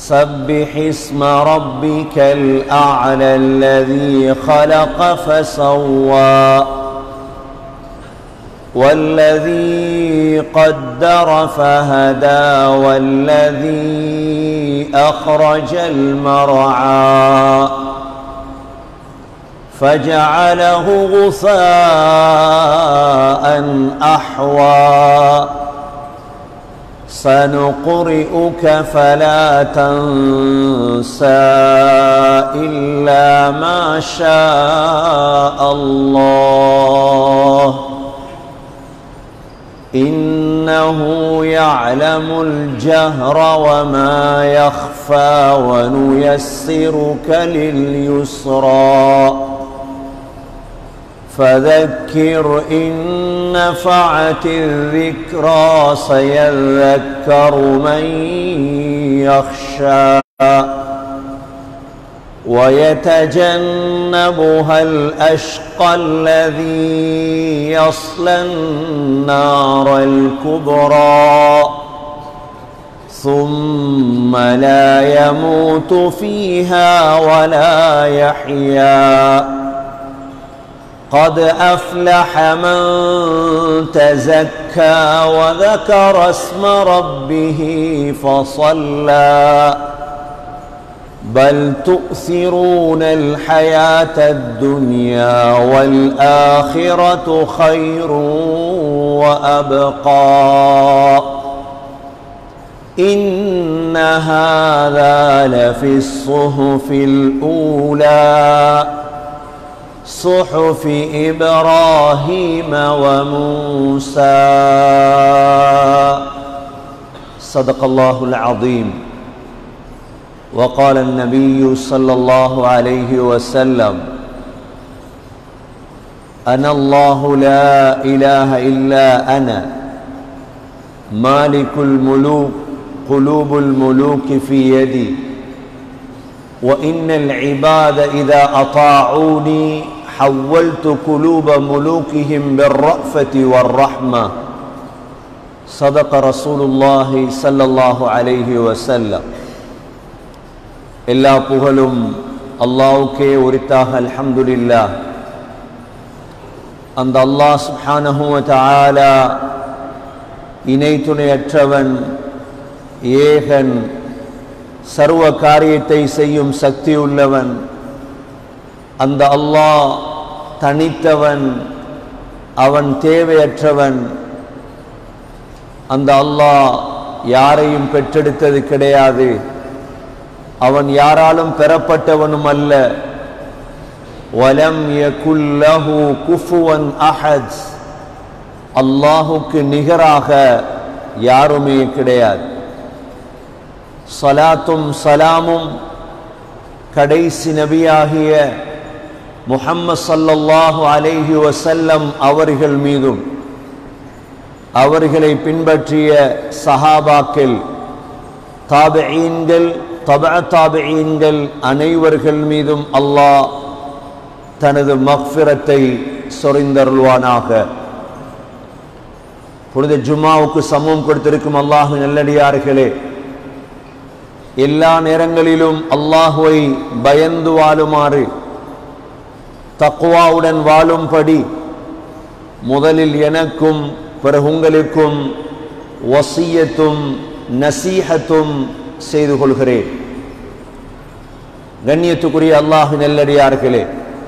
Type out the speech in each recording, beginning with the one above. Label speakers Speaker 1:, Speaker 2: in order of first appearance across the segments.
Speaker 1: سبح اسم ربك الأعلى الذي خلق فسوى والذي قدر فهدى والذي أخرج المرعى فجعله غثاء أحوى سنقرئك فلا تنسى إلا ما شاء الله إنه يعلم الجهر وما يخفى ونيسرك لليسرى فذكر إن نفعت الذكرى سيذكر من يخشى ويتجنبها الأشقى الذي يصلى النار الكبرى ثم لا يموت فيها ولا يحيا قد أفلح من تزكى وذكر اسم ربه فصلى بل تؤثرون الحياة الدنيا والآخرة خير وأبقى إن هذا لفي الصحف الأولى صحف إبراهيم وموسى صدق الله العظيم وقال النبي صلى الله عليه وسلم أنا الله لا إله إلا أنا مالك الملوك قلوب الملوك في يدي وإن العباد إذا أطاعوني حولت قلوب ملوكهم بالرأفة والرحمة صدق رسول الله صلى الله عليه وسلم எல்லா புகழும் அல்லாவுக்கே உரித்தாக அல்ஹம்துலில்லா அந்த அல்லாஹ் சுப்ஹானஹு வ தஆலா இணை துணையற்றவன் ஏகன் சர்வ காரியத்தை செய்யும் சக்தி உள்ளவன் அந்த அல்லாஹ் தனித்தவன் அவன் தேவையற்றவன் அந்த அல்லாஹ் யாரையும் பெற்றெடுத்தது கிடையாது அவன் யாராலும் பெறப்பட்டவனும் அல்ல வலம் யகுல்லஹு குஃபுவன் அஹத் அல்லாஹுக்கு நிகராக யாருமே கிடையாது சலாத்தும் சலாமும் கடைசி நபியாகிய முஹம்மது சல்லல்லாஹு அலைஹி வசல்லம் அவர்கள் மீதும் அவர்களை பின்பற்றிய சஹாபாக்கள் தாபீன்கள் தபா தாபீன்கள் அனைவர்கள் மீதும் அல்லாஹ் தனது மக்ஃபிரத்தை சொரிந்தருள்வானாக புனித ஜும்மாவுக்கு சமம் கொடுத்திருக்கும் அல்லாஹு நல்லடியார்களே எல்லா நேரங்களிலும் அல்லாஹுவை பயந்து வாழுமாறு தக்குவாவுடன் வாழும்படி முதலில் எனக்கும் பிறகு உங்களுக்கும் வசியத்தும் நசீஹத்தும் செய்து கொள்கிறேன் கண்ணியத்துக்குரிய அல்லாஹு நெல்லடியார்களே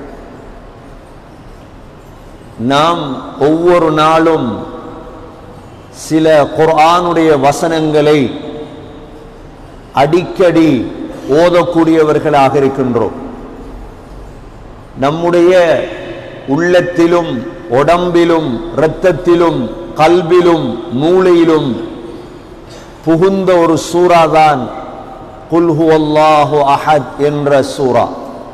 Speaker 1: நாம் ஒவ்வொரு நாளும் சில குர்ஆனுடைய வசனங்களை அடிக்கடி ஓதக்கூடியவர்களாக இருக்கின்றோம் நம்முடைய உள்ளத்திலும் உடம்பிலும் இரத்தத்திலும் கல்விலும் மூளையிலும் புகுந்த ஒரு சூறாதான் குல்ஹு அல்லாஹு அஹத் என்ற சூரா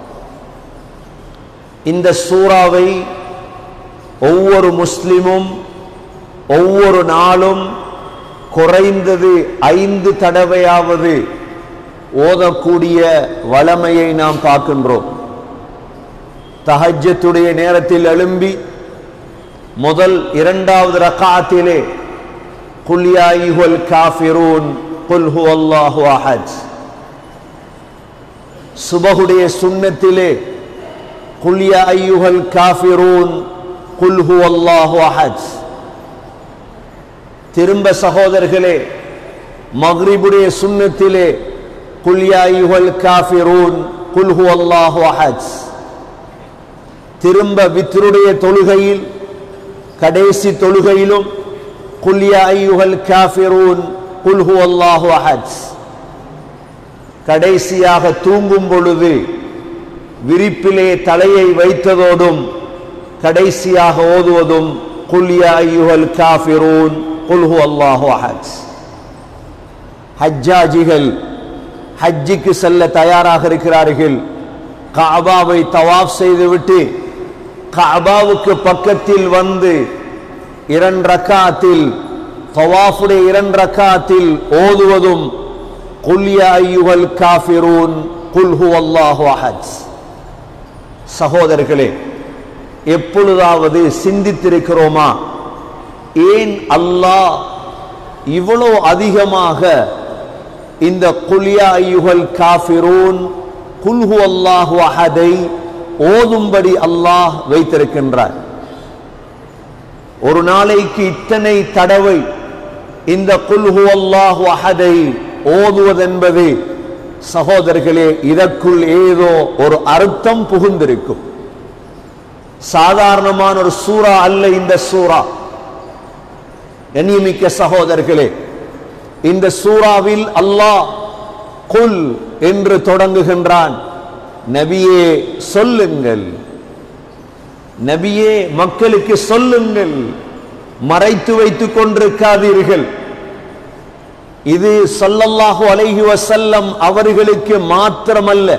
Speaker 1: இந்த சூறாவை ஒவ்வொரு முஸ்லிமும் ஒவ்வொரு நாளும் குறைந்தது ஐந்து தடவையாவது ஓதக்கூடிய வளமையை நாம் பார்க்கின்றோம் தஹஜத்துடைய நேரத்தில் எழும்பி முதல் இரண்டாவது ரக்காத்திலே குல்யாயிஹுல் காஃபிரூன் குல் ஹுவல்லாஹு அஹத் சுபகுடைய சுண்ணத்திலே குல்ய ஐயுகல் காஃபிரூன் குல்ஹு அல்லாஹு அஹத் திரும்ப சகோதரர்களே மக்ரிபுடைய சுண்ணத்திலே குல்ய ஐயுகல் காஃபிரூன் குல்ஹு அல்லாஹு அஹத் திரும்ப வித்ருடைய தொழுகையில் கடைசி தொழுகையிலும் குல்ய ஐயுகல் காஃபிரூன் குல்ஹு அல்லாஹு அஹத் கடைசியாக தூங்கும் பொழுது விரிப்பிலே தலையை வைத்ததோடும் கடைசியாக ஓதுவதும் குல்ய ஐயுகல் காஃபிரூன் குல்ஹு அல்லாஹு அஹத் ஹஜ்ஜாஜிகள் ஹஜ்ஜிக்கு செல்ல தயாராக இருக்கிறார்கள் காபாவை தவாப் செய்துவிட்டு காபாவுக்கு பக்கத்தில் வந்து இரண்டு ரக்காத்தில் தவாஃபுடைய இரண்டு ரக்காத்தில் ஓதுவதும் குல்ய ஐயுகல் காஃபிரூன் குல்ஹு அல்லாஹு அஹத் சகோதரர்களே எப்பொழுதாவது சிந்தித்திருக்கிறோமா ஏன் அல்லாஹ் இவ்வளோ அதிகமாக இந்த குல்யா ஐயுகல் காஃபிரூன் குல்ஹு அல்லாஹு அஹதை ஓதும்படி அல்லாஹ் வைத்திருக்கின்றார் ஒரு நாளைக்கு இத்தனை தடவை இந்த குல்ஹு அல்லாஹு அஹதை ஓதுவதென்பது சகோதரர்களே இதற்குள் ஏதோ ஒரு அர்த்தம் புகுந்திருக்கும் சாதாரணமான ஒரு சூறா அல்ல இந்த சூறா கண்ணியமிக்க சகோதரர்களே இந்த சூறாவில் அல்லாஹ் குல் என்று தொடங்குகின்றான் நபியே சொல்லுங்கள் நபியே மக்களுக்கு சொல்லுங்கள் மறைத்து வைத்துக் கொண்டிருக்காதீர்கள் இது சொல்லல்லாஹு அலைஹி வசல்லம் அவர்களுக்கு மாத்திரமல்ல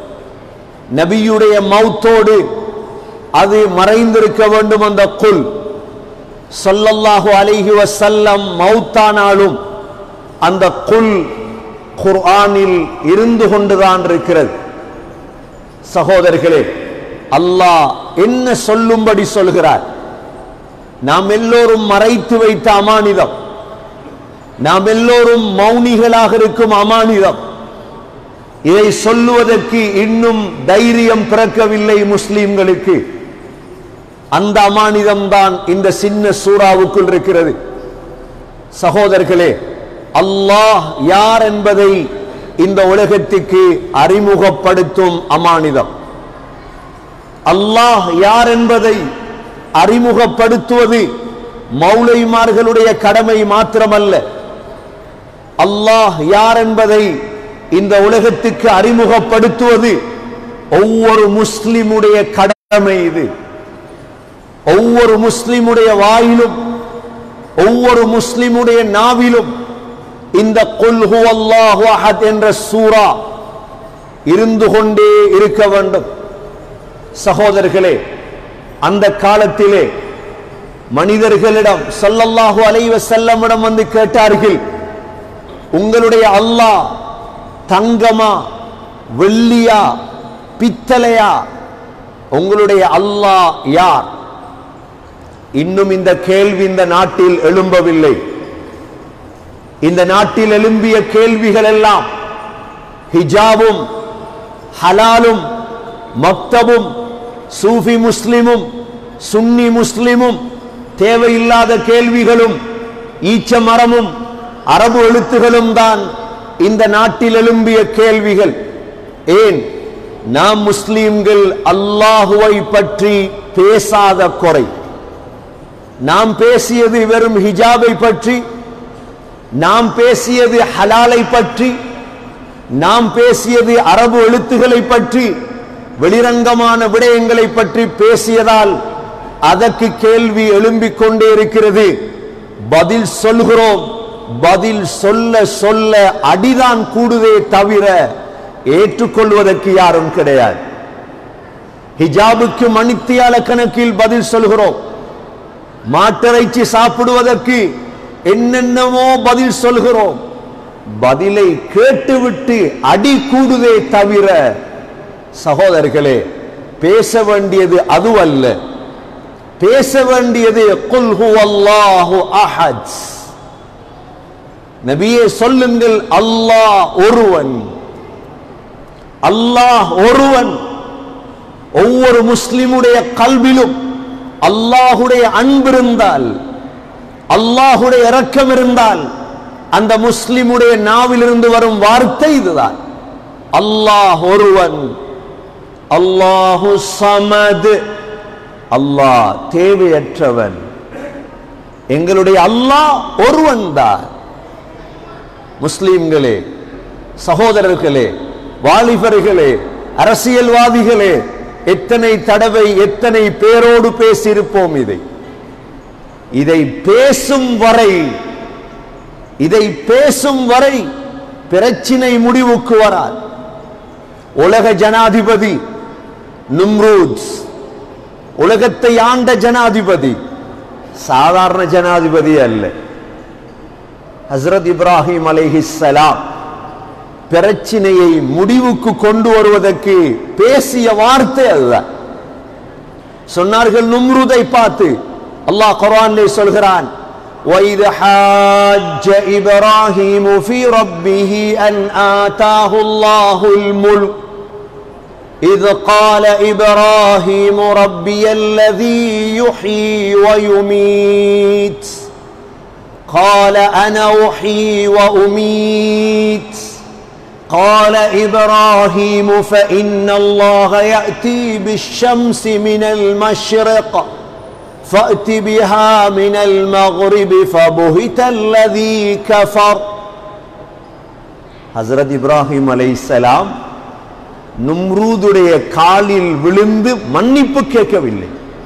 Speaker 1: நபியுடைய மௌத்தோடு அது மறைந்திருக்க வேண்டும் அந்த குல் சொல்லல்லாஹு அலைஹி வசல்லம் மௌத்தானாலும் அந்த குல் குர்ஆனில் இருந்து கொண்டுதான் இருக்கிறது சகோதரர்களே அல்லாஹ் என்ன சொல்லும்படி சொல்கிறார் நாம் எல்லோரும் மறைத்து வைத்த அமானிதம் நாம் எல்லோரும் மௌனிகளாக இருக்கும் அமானிதம் இதை சொல்லுவதற்கு இன்னும் தைரியம் பிறக்கவில்லை முஸ்லிம்களுக்கு அந்த அமானிதம் தான் இந்த சின்ன சூறாவுக்குள் இருக்கிறது சகோதரர்களே அல்லாஹ் யார் என்பதை இந்த உலகத்துக்கு அறிமுகப்படுத்தும் அமானிதம் அல்லாஹ் யார் என்பதை அறிமுகப்படுத்துவது மௌலைமார்களுடைய கடமை மாத்திரமல்ல அல்லாஹ் யார் என்பதை இந்த உலகத்துக்கு அறிமுகப்படுத்துவது ஒவ்வொரு முஸ்லிமுடைய கடமை இது ஒவ்வொரு முஸ்லிமுடைய வாயிலும் ஒவ்வொரு முஸ்லிமுடைய நாவிலும் இந்த கொல்ஹு அல்லாஹு அஹத் என்ற சூரா இருந்து கொண்டே இருக்க வேண்டும் சகோதரர்களே அந்த காலத்திலே மனிதர்களிடம் சொல்லல்லாஹு அலைவ செல்லமிடம் வந்து கேட்டார்கள் உங்களுடைய அல்லாஹ் தங்கமா வெள்ளியா பித்தளையா உங்களுடைய அல்லாஹ் யார் இன்னும் இந்த கேள்வி இந்த நாட்டில் எழும்பவில்லை இந்த நாட்டில் எழும்பிய கேள்விகள் எல்லாம் ஹிஜாபும் ஹலாலும் மக்தபும் சூஃபி முஸ்லிமும் சுன்னி முஸ்லிமும் தேவையில்லாத கேள்விகளும் ஈச்ச மரமும் அரபு எழுத்துகளும் தான் இந்த நாட்டில் எழும்பிய கேள்விகள் ஏன் நாம் முஸ்லிம்கள் அல்லாஹுவை பற்றி பேசாத குறை நாம் பேசியது வெறும் ஹிஜாபை பற்றி நாம் பேசியது ஹலாலை பற்றி நாம் பேசியது அரபு எழுத்துக்களை பற்றி வெளிரங்கமான விடயங்களை பற்றி பேசியதால் அதற்கு கேள்வி எழும்பிக் கொண்டே இருக்கிறது பதில் சொல்கிறோம் பதில் சொல்ல சொல்ல அடிதான் கூடுதே தவிர ஏற்றுக்கொள்வதற்கு யாரும் கிடையாது ஹிஜாபுக்கு மணித்தியால கணக்கில் பதில் சொல்கிறோம் மாட்டிறைச்சி சாப்பிடுவதற்கு என்னென்னமோ பதில் சொல்கிறோம் பதிலை கேட்டுவிட்டு அடி கூடுதே தவிர சகோதரர்களே பேச வேண்டியது அதுவல்ல பேச வேண்டியது குல் ஹுவல்லாஹு அஹத் நபியே சொல்லுங்கள் அல்லாஹ் ஒருவன் அல்லாஹ் ஒருவன் ஒவ்வொரு முஸ்லிமுடைய கல்விலும் அல்லாஹுடைய அன்பு இருந்தால் அல்லாஹுடைய இரக்கம் இருந்தால் அந்த முஸ்லிமுடைய நாவிலிருந்து வரும் வார்த்தை இதுதான் அல்லாஹ் ஒருவன் அல்லாஹு சமது அல்லாஹ் தேவையற்றவன் எங்களுடைய அல்லாஹ் ஒருவன் தான் முஸ்லிம்களே சகோதரர்களே வாலிபர்களே அரசியல்வாதிகளே எத்தனை தடவை எத்தனை பேரோடு பேசியிருப்போம் இதை இதை பேசும் வரை இதை பேசும் வரை பிரச்சினை முடிவுக்கு வராது உலக ஜனாதிபதி நும்ரூத் உலகத்தை ஆண்ட ஜனாதிபதி சாதாரண ஜனாதிபதி அல்ல ஹஸ்ரத் இப்ராஹிம் அலைஹிஸ்ஸலாம் பிரச்சினையை முடிவுக்கு கொண்டு வருவதற்கு பேசிய வார்த்தை அதுதான் சொன்னார்கள் நும்ருதை பார்த்து அல்லாஹ் குர்ஆனிலே சொல்கிறான் وَإِذْ حَاجَّ إِبْرَاهِيمُ فِي رَبِّهِ أَنْ آتَاهُ اللَّهُ الْمُلْكَ إِذْ قَالَ إِبْرَاهِيمُ رَبِّيَ الَّذِي يُحْيِي وَيُمِيتُ قال أنا أحيي وأميت قال إبراهيم فإن الله يأتي بالشمس من المشرق فأت بها من المغرب فبهت الذي كفر ஹசரத் இப்ராஹிம் அலைஹிஸ்ஸலாம் நும்ரூதுடைய காலில் விழுந்து மன்னிப்பு கேட்கவில்லை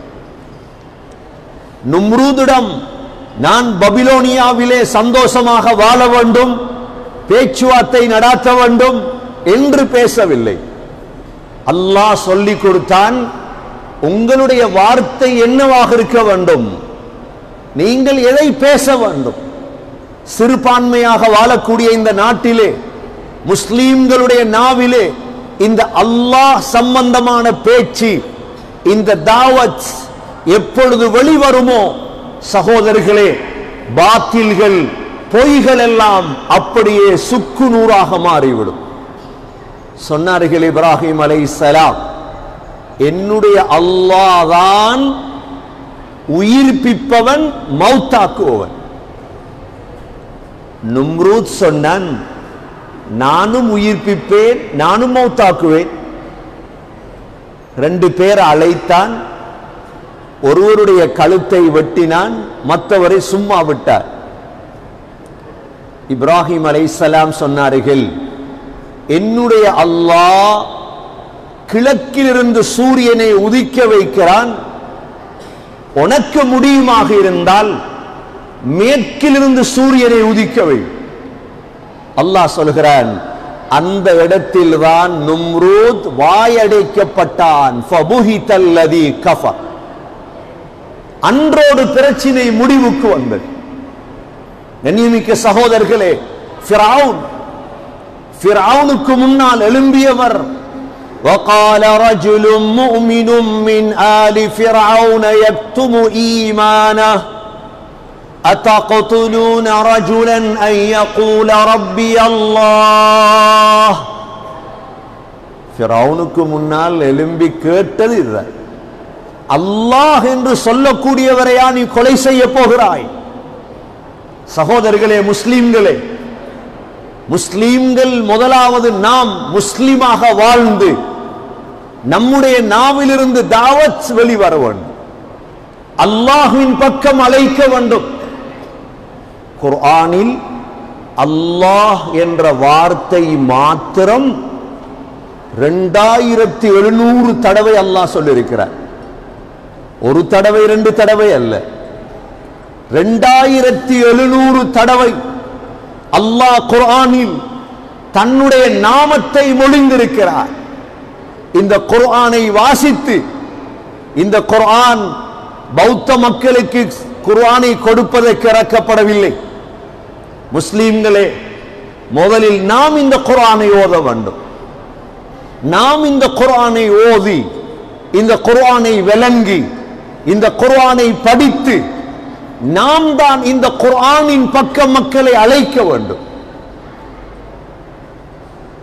Speaker 1: நும்ரூதிடம் நான் பபிலோனியாவிலே சந்தோஷமாக வாழ வேண்டும் பேச்சுவார்த்தை நடாத்த வேண்டும் என்று பேசவில்லை அல்லாஹ் சொல்லிக் கொடுத்தான் உங்களுடைய வார்த்தை என்னவாக இருக்க வேண்டும் நீங்கள் எதை பேச வேண்டும் சிறுபான்மையாக வாழக்கூடிய இந்த நாட்டிலே முஸ்லீம்களுடைய நாவிலே இந்த அல்லாஹ் சம்பந்தமான பேச்சு இந்த தாவத் எப்பொழுது வெளிவருமோ சகோதரர்களே பாத்தில்கள் பொய்கள் எல்லாம் அப்படியே சுக்கு நூறாக மாறிவிடும் சொன்னார்கள் இப்ராஹிம் அலைஹிஸ்ஸலாம் என்னுடைய அல்லாதான் உயிர்ப்பிப்பவன் மௌத்தாக்குபவன் நும்ரூத் சொன்னான் நானும் உயிர்ப்பிப்பேன் நானும் மௌத்தாக்குவேன் ரெண்டு பேர் அழைத்தான் ஒருவருடைய கழுத்தை வெட்டினான் மற்றவரை சும்மா விட்டார் இப்ராஹிம் அலைஹிஸ்ஸலாம் சொன்னார்கள் என்னுடைய அல்லாஹ் கிழக்கிலிருந்து சூரியனை உதிக்க வைக்கிறான் உனக்கு முடியுமாக இருந்தால் மேற்கிலிருந்து சூரியனை உதிக்க வை அல்லாஹ் சொல்கிறான் அந்த இடத்தில் தான் நும்ரூத் வாயடைக்கப்பட்டான் ஃபபுஹிதல்லதி கஃபர் அன்றோடு பிரச்சினை முடிவுக்கு வந்தது கண்ணியமிக்க சகோதரர்களே ஃபிரவுன் ஃபிரவுனுக்கு முன்னால் எழும்பியவர் وقال رجل مؤمن من آل فرعون يكتم إيمانه أتقتلون رجلا أن يقول ربي الله ஃபிரவுனுக்கு முன்னால் எழும்பி கேட்டது இதுதான் அல்லாஹ் என்று சொல்லக்கூடியவரையா நீ கொலை செய்ய போகிறாய் சகோதரர்களே முஸ்லிம்களே முஸ்லிம்கள் முதலாவது நாம் முஸ்லிமாக வாழ்ந்து நம்முடைய நாவிலிருந்து தாவத் வெளிவர வேண்டும் அல்லாஹுவின் பக்கம் அழைக்க வேண்டும் குர்ஆனில் அல்லாஹ் என்ற வார்த்தை மாத்திரம் ரெண்டாயிரத்தி எழுநூறு தடவை அல்லாஹ் சொல்லியிருக்கிறார் ஒரு தடவை ரெண்டு தடவை அல்ல ரெண்டாயிரத்தி எழுநூறு தடவை அல்லாஹ் குர்ஆனில் தன்னுடைய நாமத்தை மொழிந்திருக்கிறார் இந்த குர்ஆனை வாசித்து இந்த குர்ஆன் பௌத்த மக்களுக்கு குர்ஆனை கொடுப்பதற்கு இறக்கப்படவில்லை முஸ்லீம்களே முதலில் நாம் இந்த குர்ஆனை ஓத வேண்டும் நாம் இந்த குர்ஆனை ஓதி இந்த குர்ஆனை விளங்கி இந்த குர்ஆனை படித்து நாம் தான் இந்த குர்ஆனின் பக்க மக்களை அழைக்க வேண்டும்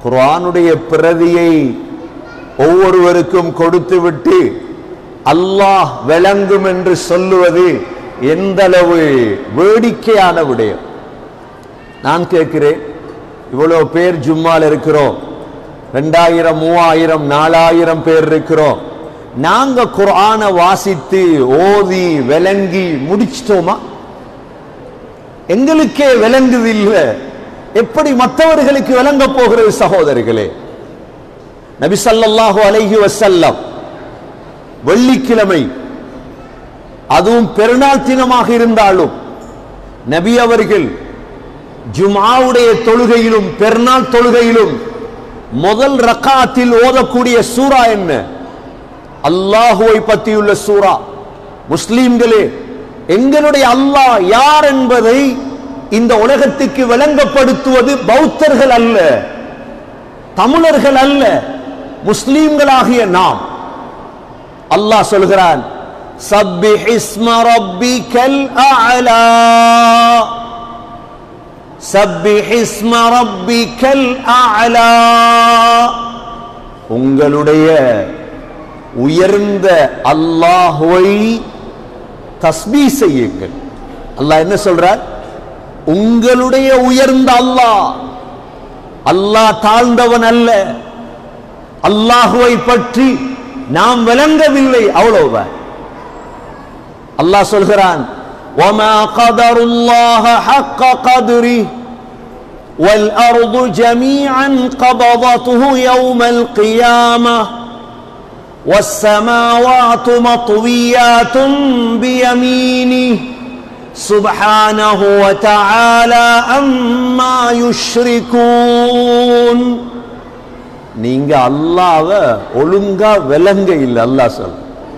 Speaker 1: குர்ஆனுடைய பிரதியை ஒவ்வொருவருக்கும் கொடுத்துவிட்டு அல்லாஹ் விளங்கும் என்று சொல்லுவது எந்த அளவு வேடிக்கையான விடயம் நான் கேட்கிறேன் இவ்வளவு பேர் ஜும்மால் இருக்கிறோம் ரெண்டாயிரம் மூவாயிரம் நாலாயிரம் பேர் இருக்கிறோம் நாங்க குர்ஆனை வாசித்து ஓதி விளங்கி முடிச்சிட்டோமா எங்களுக்கே விளங்குது இல்ல எப்படி மற்றவர்களுக்கு விளங்க போகிறது சகோதரர்களே நபி ஸல்லல்லாஹு அலைஹி வஸல்லம் வெள்ளிக்கிழமை அதுவும் பெருநாள் தினமாக இருந்தாலும் நபி அவர்கள் ஜும்ஆவுடைய தொழுகையிலும் பெருநாள் தொழுகையிலும் முதல் ரக்காத்தில் ஓதக்கூடிய சூரா என்ன அல்லாஹுவை பற்றியுள்ள சூரா முஸ்லிம்களே எங்களுடைய அல்லாஹ் யார் என்பதை இந்த உலகத்துக்கு விளங்கப்படுத்துவது பௌத்தர்கள் அல்ல தமிழர்கள் அல்ல முஸ்லிம்களாகிய நாம் அல்லாஹ் சொல்கிறான் சப்பிஹ் இஸ்ம ரப்பிக்கல் அஅலா சப்பிஹ் இஸ்ம ரப்பிக்கல் அஅலா உங்களுடைய உயர்ந்த அல்லாஹ்வை தஸ்பீ செய்யுங்கள் அல்லாஹ் என்ன சொல்றார் உங்களுடைய உயர்ந்த அல்லாஹ் அல்லாஹ் தாழ்ந்தவன் அல்ல அல்லாஹுவை பற்றி நாம் விளங்கவில்லை அவ்வளவுதான் அல்லாஹ் சொல்கிறான் وما قدر الله حق قدره والأرض جميعا قبضته يوم القيامة والسماوات مطويات بيمينه سبحانه وتعالى أما يشركون நீங்க அல்லாவ ஒழுங்கா விளங்க இல்லை அல்லாஹ் சொல்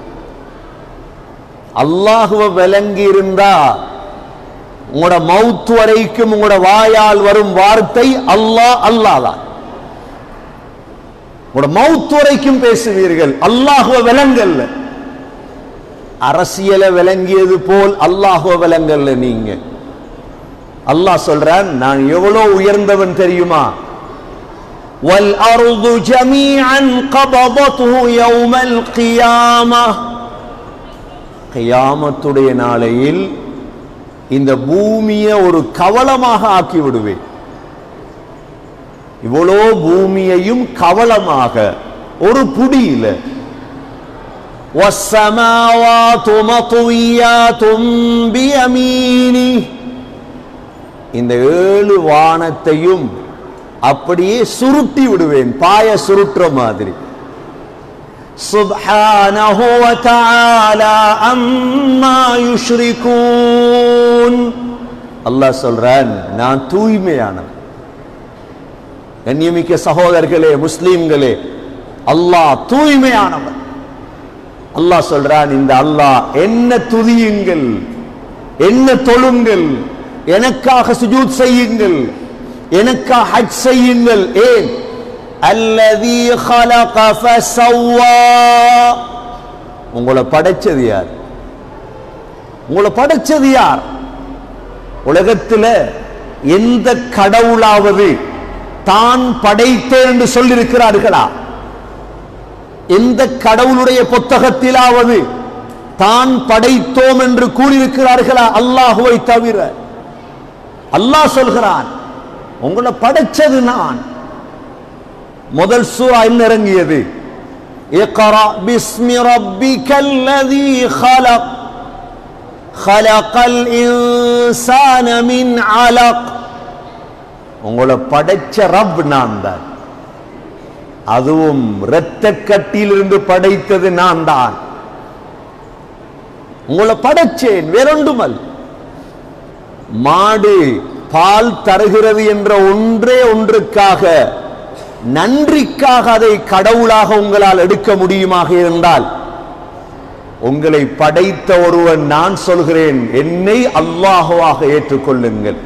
Speaker 1: அல்லாஹுவ விளங்கி இருந்தா உங்களோட மவுத் வரைக்கும் உங்களோட வாயால் வரும் வார்த்தை அல்லாஹ் அல்லாதான் உங்களோட மவுத் வரைக்கும் பேசுவீர்கள் அல்லாஹுவ விளங்கல்ல அரசியலை விளங்கியது போல் அல்லாஹுவ விளங்கல்ல நீங்க அல்லாஹ் சொல்றான் நான் எவ்வளவு உயர்ந்தவன் தெரியுமா والأرض جميعا قبضته يوم القيامة கியாமத்துடைய நாளையில் இந்த பூமியை ஒரு கவலமாக ஆக்கி விடுவேன் இவ்வளோ பூமியையும் கவலமாக ஒரு புடியில والسماوات مطويات بيمينه இந்த ஏழு வானத்தையும் அப்படியே சுருட்டி விடுவேன் பாய சுருட்டுற மாதிரி سبحانه وتعالى அம்மா யுஷ்ரிகூன் அல்லாஹ் சொல்றான் நான் தூய்மையானவன் கண்ணியமிக்க சகோதரர்களே முஸ்லிம்களே அல்லாஹ் தூய்மையானவன் அல்லாஹ் சொல்றான் இந்த அல்லாஹ் என்ன துதியுங்கள் என்ன தொழுங்கள் எனக்காக சுஜூத் செய்யுங்கள் எனக்காக ஹஜ் செய்யுங்கள் ஏன் அல்லதி خلق فسوى உங்களை படைச்சது யார் உங்களை படைச்சது யார் உலகத்தில் எந்த கடவுளாவது தான் படைத்தேன் என்று சொல்லியிருக்கிறார்களா எந்த கடவுளுடைய புத்தகத்திலாவது தான் படைத்தோம் என்று கூறியிருக்கிறார்களா அல்லாஹுவை தவிர அல்லாஹ் சொல்கிறான் உங்களை படைச்சது நான் முதல் சூரா என்ன இறங்கியது اقرأ باسم ربك الذي خلق خلق الإنسان من علق உங்களை படைச்ச ரப் நான் தான் அதுவும் இரத்த கட்டியிலிருந்து படைத்தது நான் தான் உங்களை படைச்சேன் வேறொன்றுமல் மாடு பால் தருகிறது என்ற ஒன்றே ஒன்றுக்காக நன்றிக்காக அதை கடவுளாக உங்களால் எடுக்க முடியுமாக இருந்தால் உங்களை படைத்த ஒருவன் நான் சொல்கிறேன் என்னை அல்லாஹுவாக ஏற்றுக்கொள்ளுங்கள்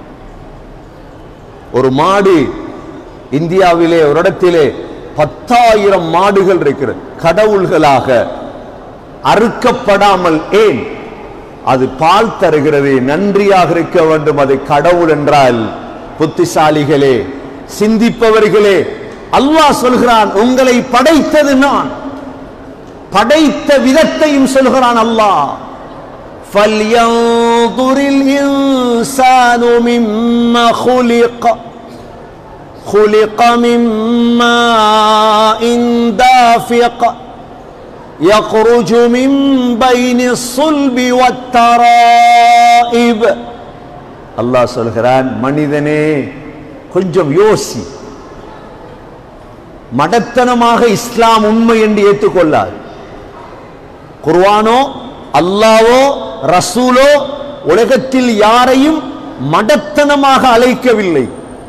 Speaker 1: ஒரு மாடு இந்தியாவிலே ஒரு இடத்திலே பத்தாயிரம் மாடுகள் இருக்கிறது கடவுள்களாக அறுக்கப்படாமல் ஏன் அது பால் தருகிறது நன்றியாக இருக்க வேண்டும் அது கடவுள் என்றால் புத்திசாலிகளே சிந்திப்பவர்களே அல்லாஹ் சொல்கிறான் உங்களை படைத்தது நான் படைத்த விதத்தையும் சொல்கிறான் அல்லாஹ் فَلْيَنْظُرِ الْإِنسَانُ مِمَّا خُلِقَ خُلِقَ مِنْ مَاءٍ دَافِقٍ يخرج من بين الصلب والترائب அல்லாஹ் சொல்கிறான் மனிதனே கொஞ்சம் யோசி மடத்தனமாக இஸ்லாம் உண்மை என்று ஏற்றுக்கொள்ளாது குர்வானோ அல்லாவோ ரசூலோ உலகத்தில் யாரையும் மடத்தனமாக அழைக்கவில்லை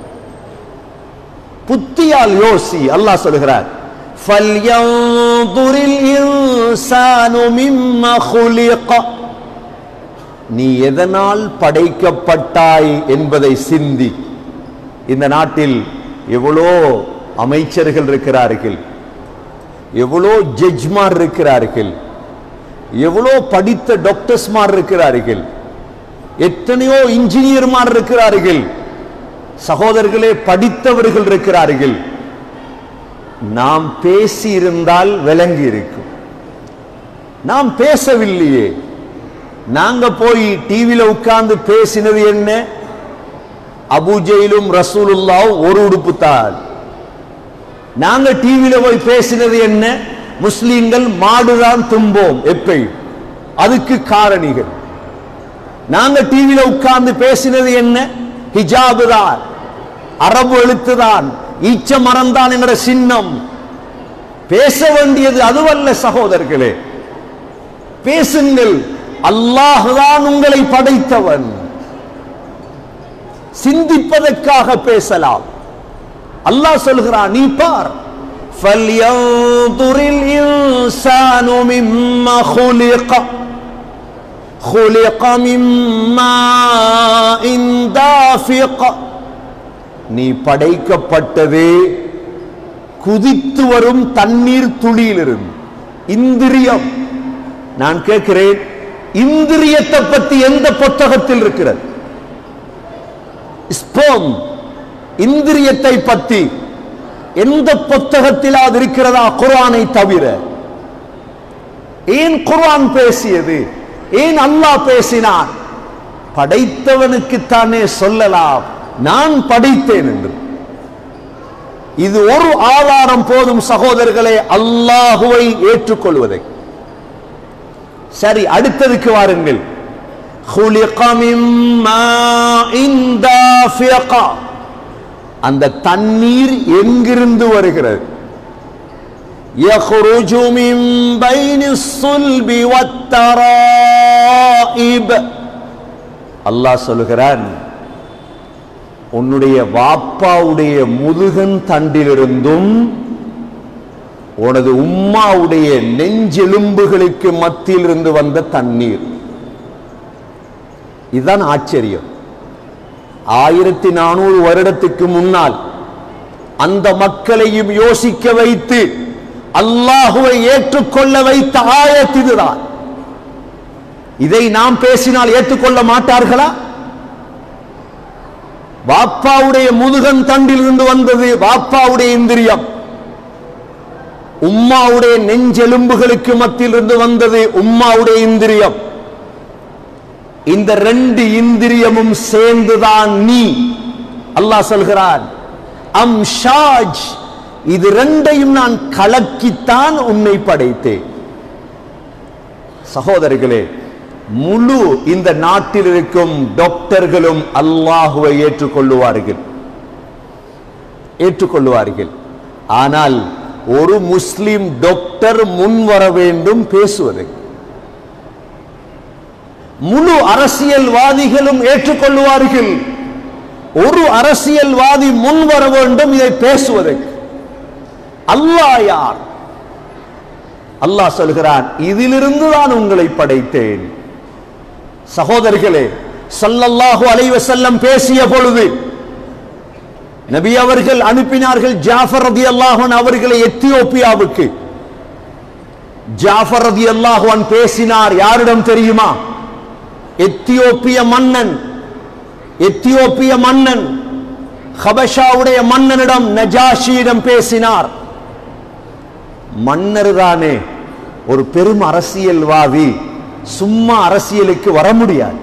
Speaker 1: புத்தியால் யோசி அல்லாஹ் சொல்கிறார் فَلْيَنْظُرِ الْإِنسَانُ مِمَّا خُلِقَ நீ எதனால் படைக்கப்பட்டாய் என்பதை சிந்தி இந்த நாட்டில் எவ்வளோ அமைச்சர்கள் இருக்கிறார்கள் எவ்வளோ ஜட்ஜ்மார் இருக்கிறார்கள் எவ்வளோ படித்த டாக்டர்ஸ்மார் இருக்கிறார்கள் எத்தனையோ இன்ஜினியர்மார் இருக்கிறார்கள் சகோதரர்களே படித்தவர்கள் இருக்கிறார்கள் நாம் பேசி இருந்தால் விளங்கி இருக்கும் நாம் பேசவில்லையே நாங்க போய் டிவியில உட்கார்ந்து பேசினது என்ன அபுஜெயிலும் ரசூலுல்லாவும் ஒரு உடுப்பு தான் நாங்க டிவியில போய் பேசினது என்ன முஸ்லிம்கள் மாடுதான் தும்போம் எப்பயும் அதுக்கு காரணிகள் நாங்க டிவியில உட்கார்ந்து பேசினது என்ன ஹிஜாபு தான் அரபு எழுத்து தான் ஈச்ச மரம் தான் என்கிற சின்னம் பேச வேண்டியது அதுவல்ல சகோதரர்களே பேசுங்கள் அல்லாஹுதான் உங்களை படைத்தவன் சிந்திப்பதற்காக பேசலாம் அல்லாஹ் சொல்கிறான் நீ பார் فَلْيَنْظُرِ الْإِنسَانُ مِمَّا خُلِقَ خُلِقَ مِنْ مَاءٍ دَافِقٍ நீ படைக்கப்பட்டதே குதித்து வரும் தண்ணீர் துளியிலிருந்து இந்திரியம் நான் கேட்கிறேன் இந்திரியத்தை பத்தி எந்த புத்தகத்தில் இருக்கிறது ஸ்போம் இந்திரியத்தை பத்தி எந்த புத்தகத்திலாவது இருக்கிறதா குர்ஆனை தவிர ஏன் குர்ஆன் பேசியது ஏன் அல்லாஹ் பேசினான் படைத்தவனுக்குத்தானே சொல்லலாம் நான் படைத்தேன் என்று இது ஒரு ஆதாரம் போதும் சகோதரர்களே அல்லாஹுவை ஏற்றுக்கொள்வதை சரி அடுத்ததுக்கு வாருங்கள் خُلِقَ مِن مَّاءٍ دَافِقٍ அந்த தண்ணீர் எங்கிருந்து வருகிறது يخرج من بين الصلب والترائب அல்லாஹ் சொல்கிறான் உன்னுடைய வாப்பாவுடைய முதுகன் தண்டிலிருந்தும் உனது உம்மாவுடைய நெஞ்செலும்புகளுக்கு மத்தியிலிருந்து வந்த தண்ணீர் இதுதான் ஆச்சரியம் ஆயிரத்தி நானூறு வருடத்துக்கு முன்னால் அந்த மக்களையும் யோசிக்க வைத்து அல்லாஹுவை ஏற்றுக்கொள்ள வைத்த ஆயத் இதுதான் இதை நாம் பேசினால் ஏற்றுக்கொள்ள மாட்டார்களா வாப்பாவுடைய முதுகன் தண்டிலிருந்து வந்தது வாப்பாவுடைய இந்திரியம் உம்மாவுடைய நெஞ்செலும்புகளுக்கு மத்தியிலிருந்து வந்தது உம்மாவுடைய இந்திரியம் இந்த ரெண்டு இந்திரியமும் சேர்ந்துதான் நீ அல்லாஹ் சொல்கிறான் அம் ஷாஜ் இது ரெண்டையும் நான் கலக்கித்தான் உன்னை படைத்தேன் சகோதரர்களே முழு இந்த நாட்டில் இருக்கும் டாக்டர்களும் அல்லாஹுவை ஏற்றுக்கொள்ளுவார்கள் ஏற்றுக்கொள்ளுவார்கள் ஆனால் ஒரு முஸ்லிம் டாக்டர் முன் வர வேண்டும் பேசுவதற்கு முழு அரசியல்வாதிகளும் ஏற்றுக்கொள்ளுவார்கள் ஒரு அரசியல்வாதி முன் வர வேண்டும் இதை பேசுவதற்கு அல்லாஹ் யார் அல்லாஹ் சொல்கிறான் இதிலிருந்து தான் உங்களை படைத்தேன் சகோதரர்களே ஸல்லல்லாஹு அலைஹி வஸல்லம் பேசிய பொழுது நபி அவர்கள் அனுப்பினார்கள் ஜாஃபர் ரதியல்லாஹு அன்ஹு அவர்களை எத்தியோப்பியாவுக்கு ஜாஃபர் ரதியல்லாஹு அன்ஹு பேசினார் யாரிடம் தெரியுமா எத்தியோப்பிய மன்னன் எத்தியோப்பிய மன்னன் ஹபஷாவுடைய மன்னனிடம் நஜாஷியிடம் பேசினார் மன்னர் தானே ஒரு பெரும் அரசியல்வாதி சும்மா அரசியலுக்கு வர முடியாது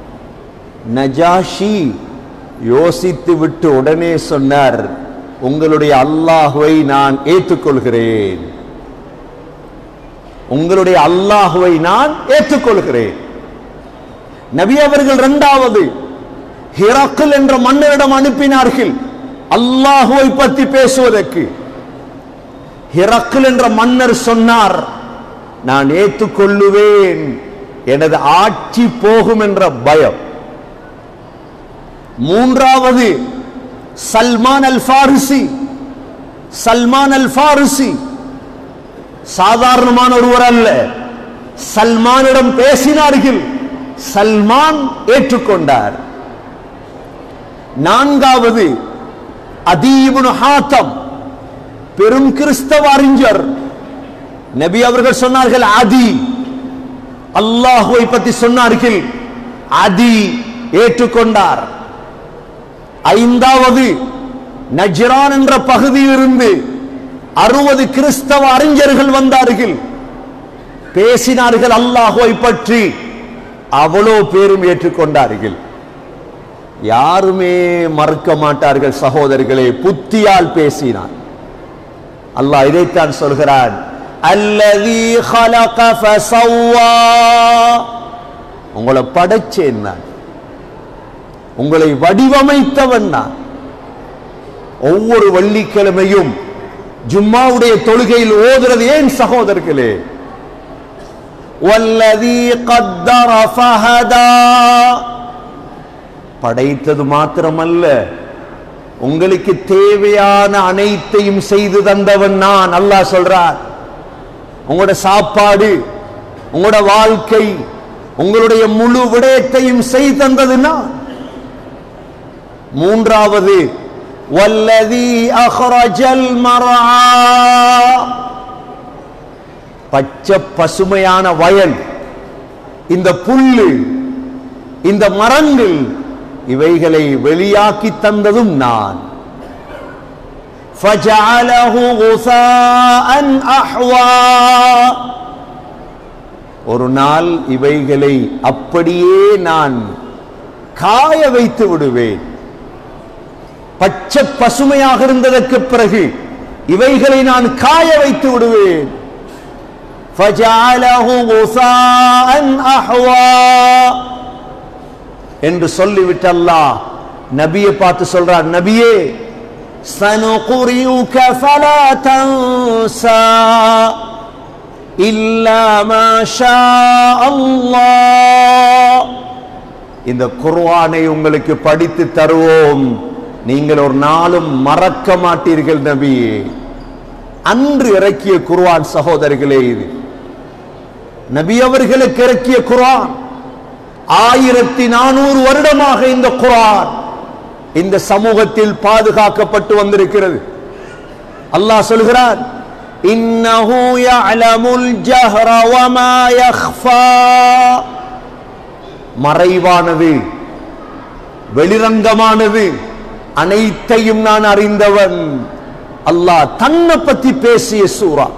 Speaker 1: நஜாஷி யோசித்து விட்டு உடனே சொன்னார் உங்களுடைய அல்லாஹுவை நான் ஏற்றுக்கொள்கிறேன் உங்களுடைய அல்லாஹுவை நான் ஏற்றுக்கொள்கிறேன் நபி அவர்கள் இரண்டாவது ஹிரக்கல் என்ற மன்னரிடம் அனுப்பினார்கள் அல்லாஹுவை பற்றி பேசுவதற்கு ஹிரக்கல் என்ற மன்னர் சொன்னார் நான் ஏற்றுக்கொள்ளுவேன் எனது ஆட்சி போகும் என்ற பயம் மூன்றாவது சல்மான் அல் ஃபாரிசி சல்மான் அல் ஃபாரிசி சாதாரணமான ஒருவர் அல்ல சல்மானிடம் பேசினார்கள் சல்மான் ஏற்றுக்கொண்டார் நான்காவது அதீபுன் ஹாத்தம் பெரும் கிறிஸ்தவ அறிஞர் நபி அவர்கள் சொன்னார்கள் அதி அல்லாஹுவை பற்றி சொன்னார்கள் அதி ஏற்றுக்கொண்டார் ஐந்தாவது நஜ்ரான் என்ற பகுதியிலிருந்து அறுபது கிறிஸ்தவ அறிஞர்கள் வந்தார்கள் பேசினார்கள் அல்லாஹுவை பற்றி அவ்வளோ பேரும் ஏற்றுக்கொண்டார்கள் யாருமே மறுக்க மாட்டார்கள் சகோதரர்களே புத்தியால் பேசினார் அல்லாஹ் இதைத்தான் சொல்கிறான் அல்லதி خلق فسوى உங்களை படைச்சேன் நான் உங்களை வடிவமைத்தவன் நான் ஒவ்வொரு வெள்ளிக்கிழமையும் ஜும்மாவுடைய தொழுகையில் ஓதுறது ஏன் சகோதரர்களே வல்லதி قدر فهدى படைத்தது மாத்திரமல்ல உங்களுக்கு தேவையான அனைத்தையும் செய்து தந்தவன் நான் அல்லாஹ் சொல்றார் உங்களோட சாப்பாடு உங்களோட வாழ்க்கை உங்களுடைய முழு விடயத்தையும் செய்து தந்தது நான் மூன்றாவது வல்லதி அஹ்ரஜல் மரா பச்சை பசுமையான வயல் இந்த புல்லு இந்த மரங்கள் இவைகளை வெளியாக்கி தந்ததும் நான் فجعله غثاء أحوى ஒரு நாள் இவைகளை அப்படியே நான் காய வைத்து விடுவேன் பச்சை பசுமையாக இருந்ததற்கு பிறகு இவைகளை நான் காய வைத்து விடுவேன் فجعله غثاء أحوى என்று சொல்லிவிட்டு அல்லாஹ் நபியை பார்த்து சொல்றார் நபியே سنقرئك فلا تنسى إلا ما شاء الله இந்த குர்ஆனை உங்களுக்கு படித்து தருவோம் நீங்கள் ஒரு நாளும் மறக்க மாட்டீர்கள் நபியே அன்று இறக்கிய குர்ஆன் சகோதரர்களே இது நபி அவர்களுக்கு இறக்கிய குர்ஆன் ஆயிரத்தி நானூறு வருடமாக இந்த குர்ஆன் இந்த சமூகத்தில் பாதுகாக்கப்பட்டு வந்திருக்கிறது அல்லாஹ் சொல்கிறார் இன்னஹு யஅலமுல் ஜஹ்ர வமா யக்ஃபா மறைவானது வெளிரங்கமானது அனைத்தையும் நான் அறிந்தவன் அல்லாஹ் தன்னை பத்தி பேசிய சூரா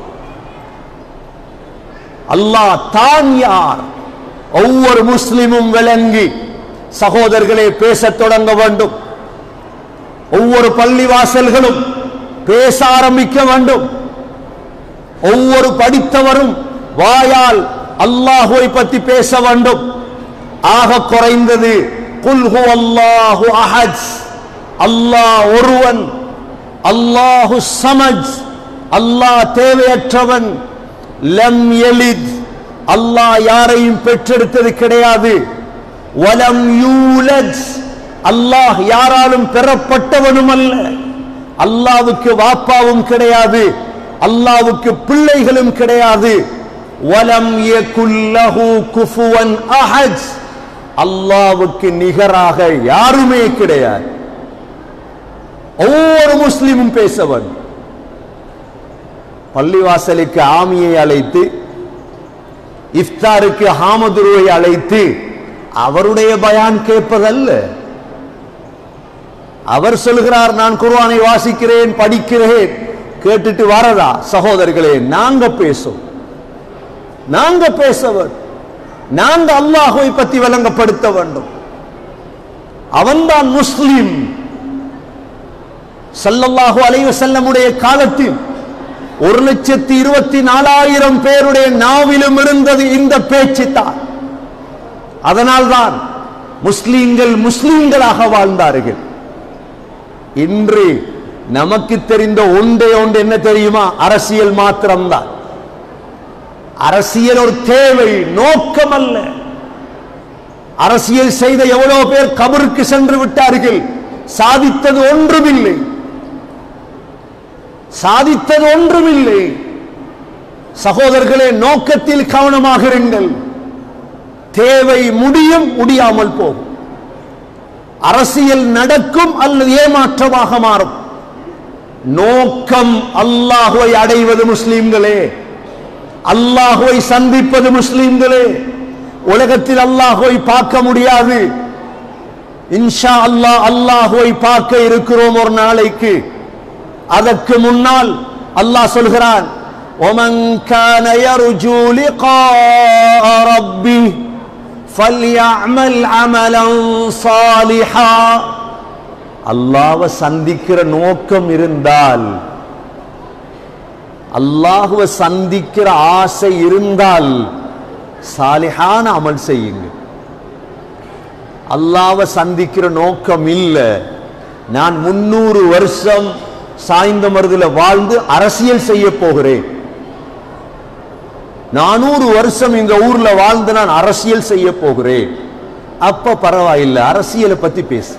Speaker 1: அல்லாஹ் தான் யார் ஒவ்வொரு முஸ்லிமும் விளங்கி சகோதரர்களே பேசத் தொடங்க வேண்டும் ஒவ்வொரு பள்ளிவாசல்களும் பேச ஆரம்பிக்க வேண்டும் ஒவ்வொரு படித்தவரும் வாயால் அல்லாஹுவை பற்றி பேச வேண்டும் ஆக குறைந்தது குல்ஹு அல்லாஹு அஹத் அல்லாஹ் ஒருவன் அல்லாஹு சமஜ் அல்லாஹ் தேவையற்றவன் லம் எலித் அல்லாஹ் யாரையும் பெற்றெடுத்தது கிடையாது வலம் யூலத் அல்லாஹ் யாராலும் பெறப்பட்டவனும் அல்ல அல்லாவுக்கு வாப்பாவும் கிடையாது அல்லாவுக்கு பிள்ளைகளும் கிடையாது வலம் யகுல்லஹு குஃபுவன் அஹத் அல்லாவுக்கு நிகராக யாருமே கிடையாது ஒவ்வொரு முஸ்லிமும் பேசவன் பள்ளிவாசலுக்கு ஆமியை அழைத்து இஃப்தாருக்கு ஹாமதுருவை அழைத்து அவருடைய பயான் கேட்பதல்ல அவர் சொல்கிறார் நான் குர்ஆனை வாசிக்கிறேன் படிக்கிறேன் கேட்டுட்டு வரதா சகோதரர்களே நாங்க பேசும் நாங்க பேச வேண்டும் நாங்க அல்லாஹ்வை பத்தி விளங்கப்படுத்த வேண்டும் அவன்தான் முஸ்லிம் ஸல்லல்லாஹு அலைஹி வஸல்லமுடைய காலத்தில் ஒரு லட்சத்தி இருபத்தி நாலாயிரம் பேருடைய நாவிலும் இருந்தது இந்த பேச்சு தான் அதனால்தான் முஸ்லிம்கள் முஸ்லிம்களாக வாழ்ந்தார்கள் இன்று நமக்கு தெரிந்த ஒன்றே ஒன்று என்ன தெரியுமா அரசியல் மாத்திரம்தான் அரசியல் ஒரு தேவை நோக்கம் அல்ல அரசியல் செய்த எவ்வளவு பேர் கபருக்கு சென்று விட்டார்கள் சாதித்தது ஒன்றுமில்லை சாதித்தது ஒன்றுமில்லை சகோதரர்களே நோக்கத்தில் கவனமாக இருங்கள் தேவை முடியும் முடியாமல் போகும் அரசியல் நடக்கும் அல்லது ஏமாற்றமாக மாறும் நோக்கம் அல்லாஹுவை அடைவது முஸ்லிம்களே அல்லாஹுவை சந்திப்பது முஸ்லிம்களே உலகத்தில் அல்லாஹுவை பார்க்க முடியாது இன்ஷா அல்லாஹ் அல்லாஹுவை பார்க்க இருக்கிறோம் ஒரு நாளைக்கு அதற்கு முன்னால் அல்லாஹ் சொல்கிறான் ومن كان يرجو لقاء ربه فليعمل عملا صالحا அல்லாஹ்வை சந்திக்கிற நோக்கம் இருந்தால் அல்லாஹ்வை சந்திக்கிற ஆசை இருந்தால் சாலிஹான அமல் செய்யுங்க அல்லாஹ்வை சந்திக்கிற நோக்கம் இல்லை நான் முன்னூறு வருஷம் சாய்ந்த மருதுல வாழ்ந்து அரசியல் செய்ய போகிறேன் நானூறு வருஷம் இந்த ஊர்ல வாழ்ந்து நான் அரசியல் செய்ய போகிறேன் அப்ப பரவாயில்லை அரசியலை பத்தி பேசு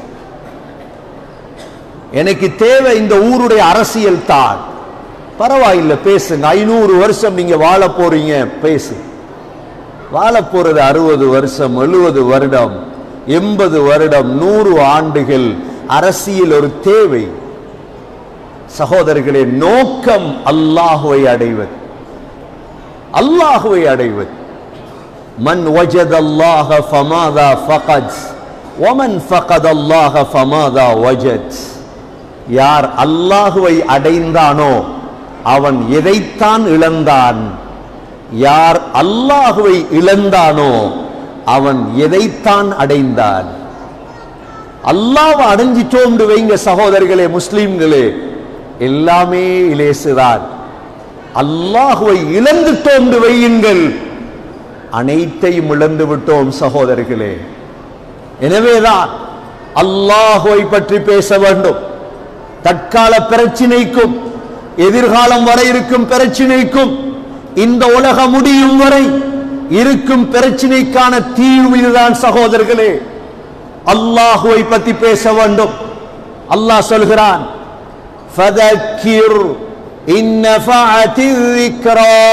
Speaker 1: எனக்கு தேவை இந்த ஊருடைய அரசியல் தான் பரவாயில்லை பேசுங்க ஐநூறு வருஷம் நீங்க வாழ போறீங்க பேசு வாழ போறது அறுபது வருஷம் எழுபது வருடம் எண்பது வருடம் நூறு ஆண்டுகள் அரசியல் ஒரு தேவை சகோதரர்களே நோக்கம் அல்லாஹுவை அடைவது அல்லாஹுவை அடைவது மன் வஜத அல்லாஹ ஃபமாதா ஃபகத் ஒமன் ஃபகத் அல்லாஹ ஃபமாதா வஜத் யார் அல்லாஹுவை அடைந்தானோ அவன் எதைத்தான் இழந்தான் யார் அல்லாஹுவை இழந்தானோ அவன் எதைத்தான் அடைந்தான் அல்லாஹ் அடைஞ்சிட்டோம் வைங்க சகோதரர்களே முஸ்லிம்களே எல்லாமே இலேசுதான் அல்லாஹுவை இழந்துட்டோம் வையுங்கள் அனைத்தையும் இழந்து விட்டோம் சகோதரர்களே எனவேதான் அல்லாஹுவை பற்றி பேச வேண்டும் தற்கால பிரச்சினைக்கும் எதிர்காலம் வரை இருக்கும் பிரச்சினைக்கும் இந்த உலகம் முடியும் வரை இருக்கும் பிரச்சினைக்கான தீர்வு இதுதான் சகோதரர்களே அல்லாஹுவை பற்றி பேச வேண்டும் அல்லாஹ் சொல்கிறான் فذكر إن نفعت الذكرى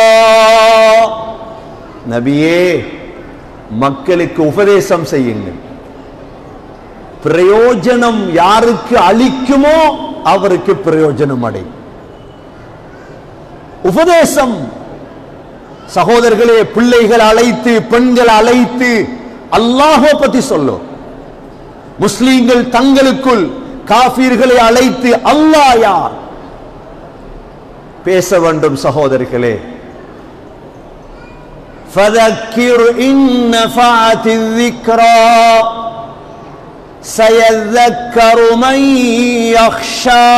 Speaker 1: நபியே மக்களுக்கு உபதேசம் செய்யுங்கள் பிரயோஜனம் யாருக்கு அளிக்குமோ அவருக்கு பிரயோஜனம் அடை உபதேசம் சகோதரர்களே பிள்ளைகள் அழைத்து பெண்கள் அழைத்து அல்லாஹோ பத்தி சொல்லும் முஸ்லீம்கள் தங்களுக்குள் காபீர்களை அழைத்து அல்லாஹ் யார் பேச வேண்டும் சகோதரர்களே فذكر إن نفعت الذكرى سيذكر من يخشى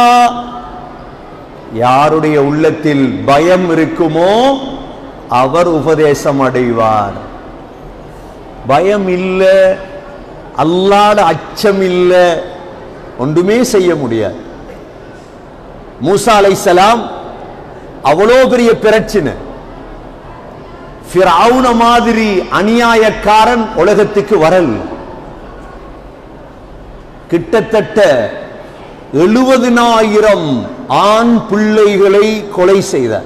Speaker 1: யாருடைய உள்ளத்தில் பயம் இருக்குமோ அவர் உபதேசம் அடைவார் பயம் இல்ல அல்லாட அச்சம் இல்ல ஒன்றுமே செய்ய முடியாது மூசா அலைசலாம் அவ்வளோ பெரிய பிரச்சனை ஃபிரௌன மாதிரி அநியாயக்காரன் உலகத்துக்கு வரல் கிட்டத்தட்ட எழுபதினாயிரம் ஆண் பிள்ளைகளை கொலை செய்தார்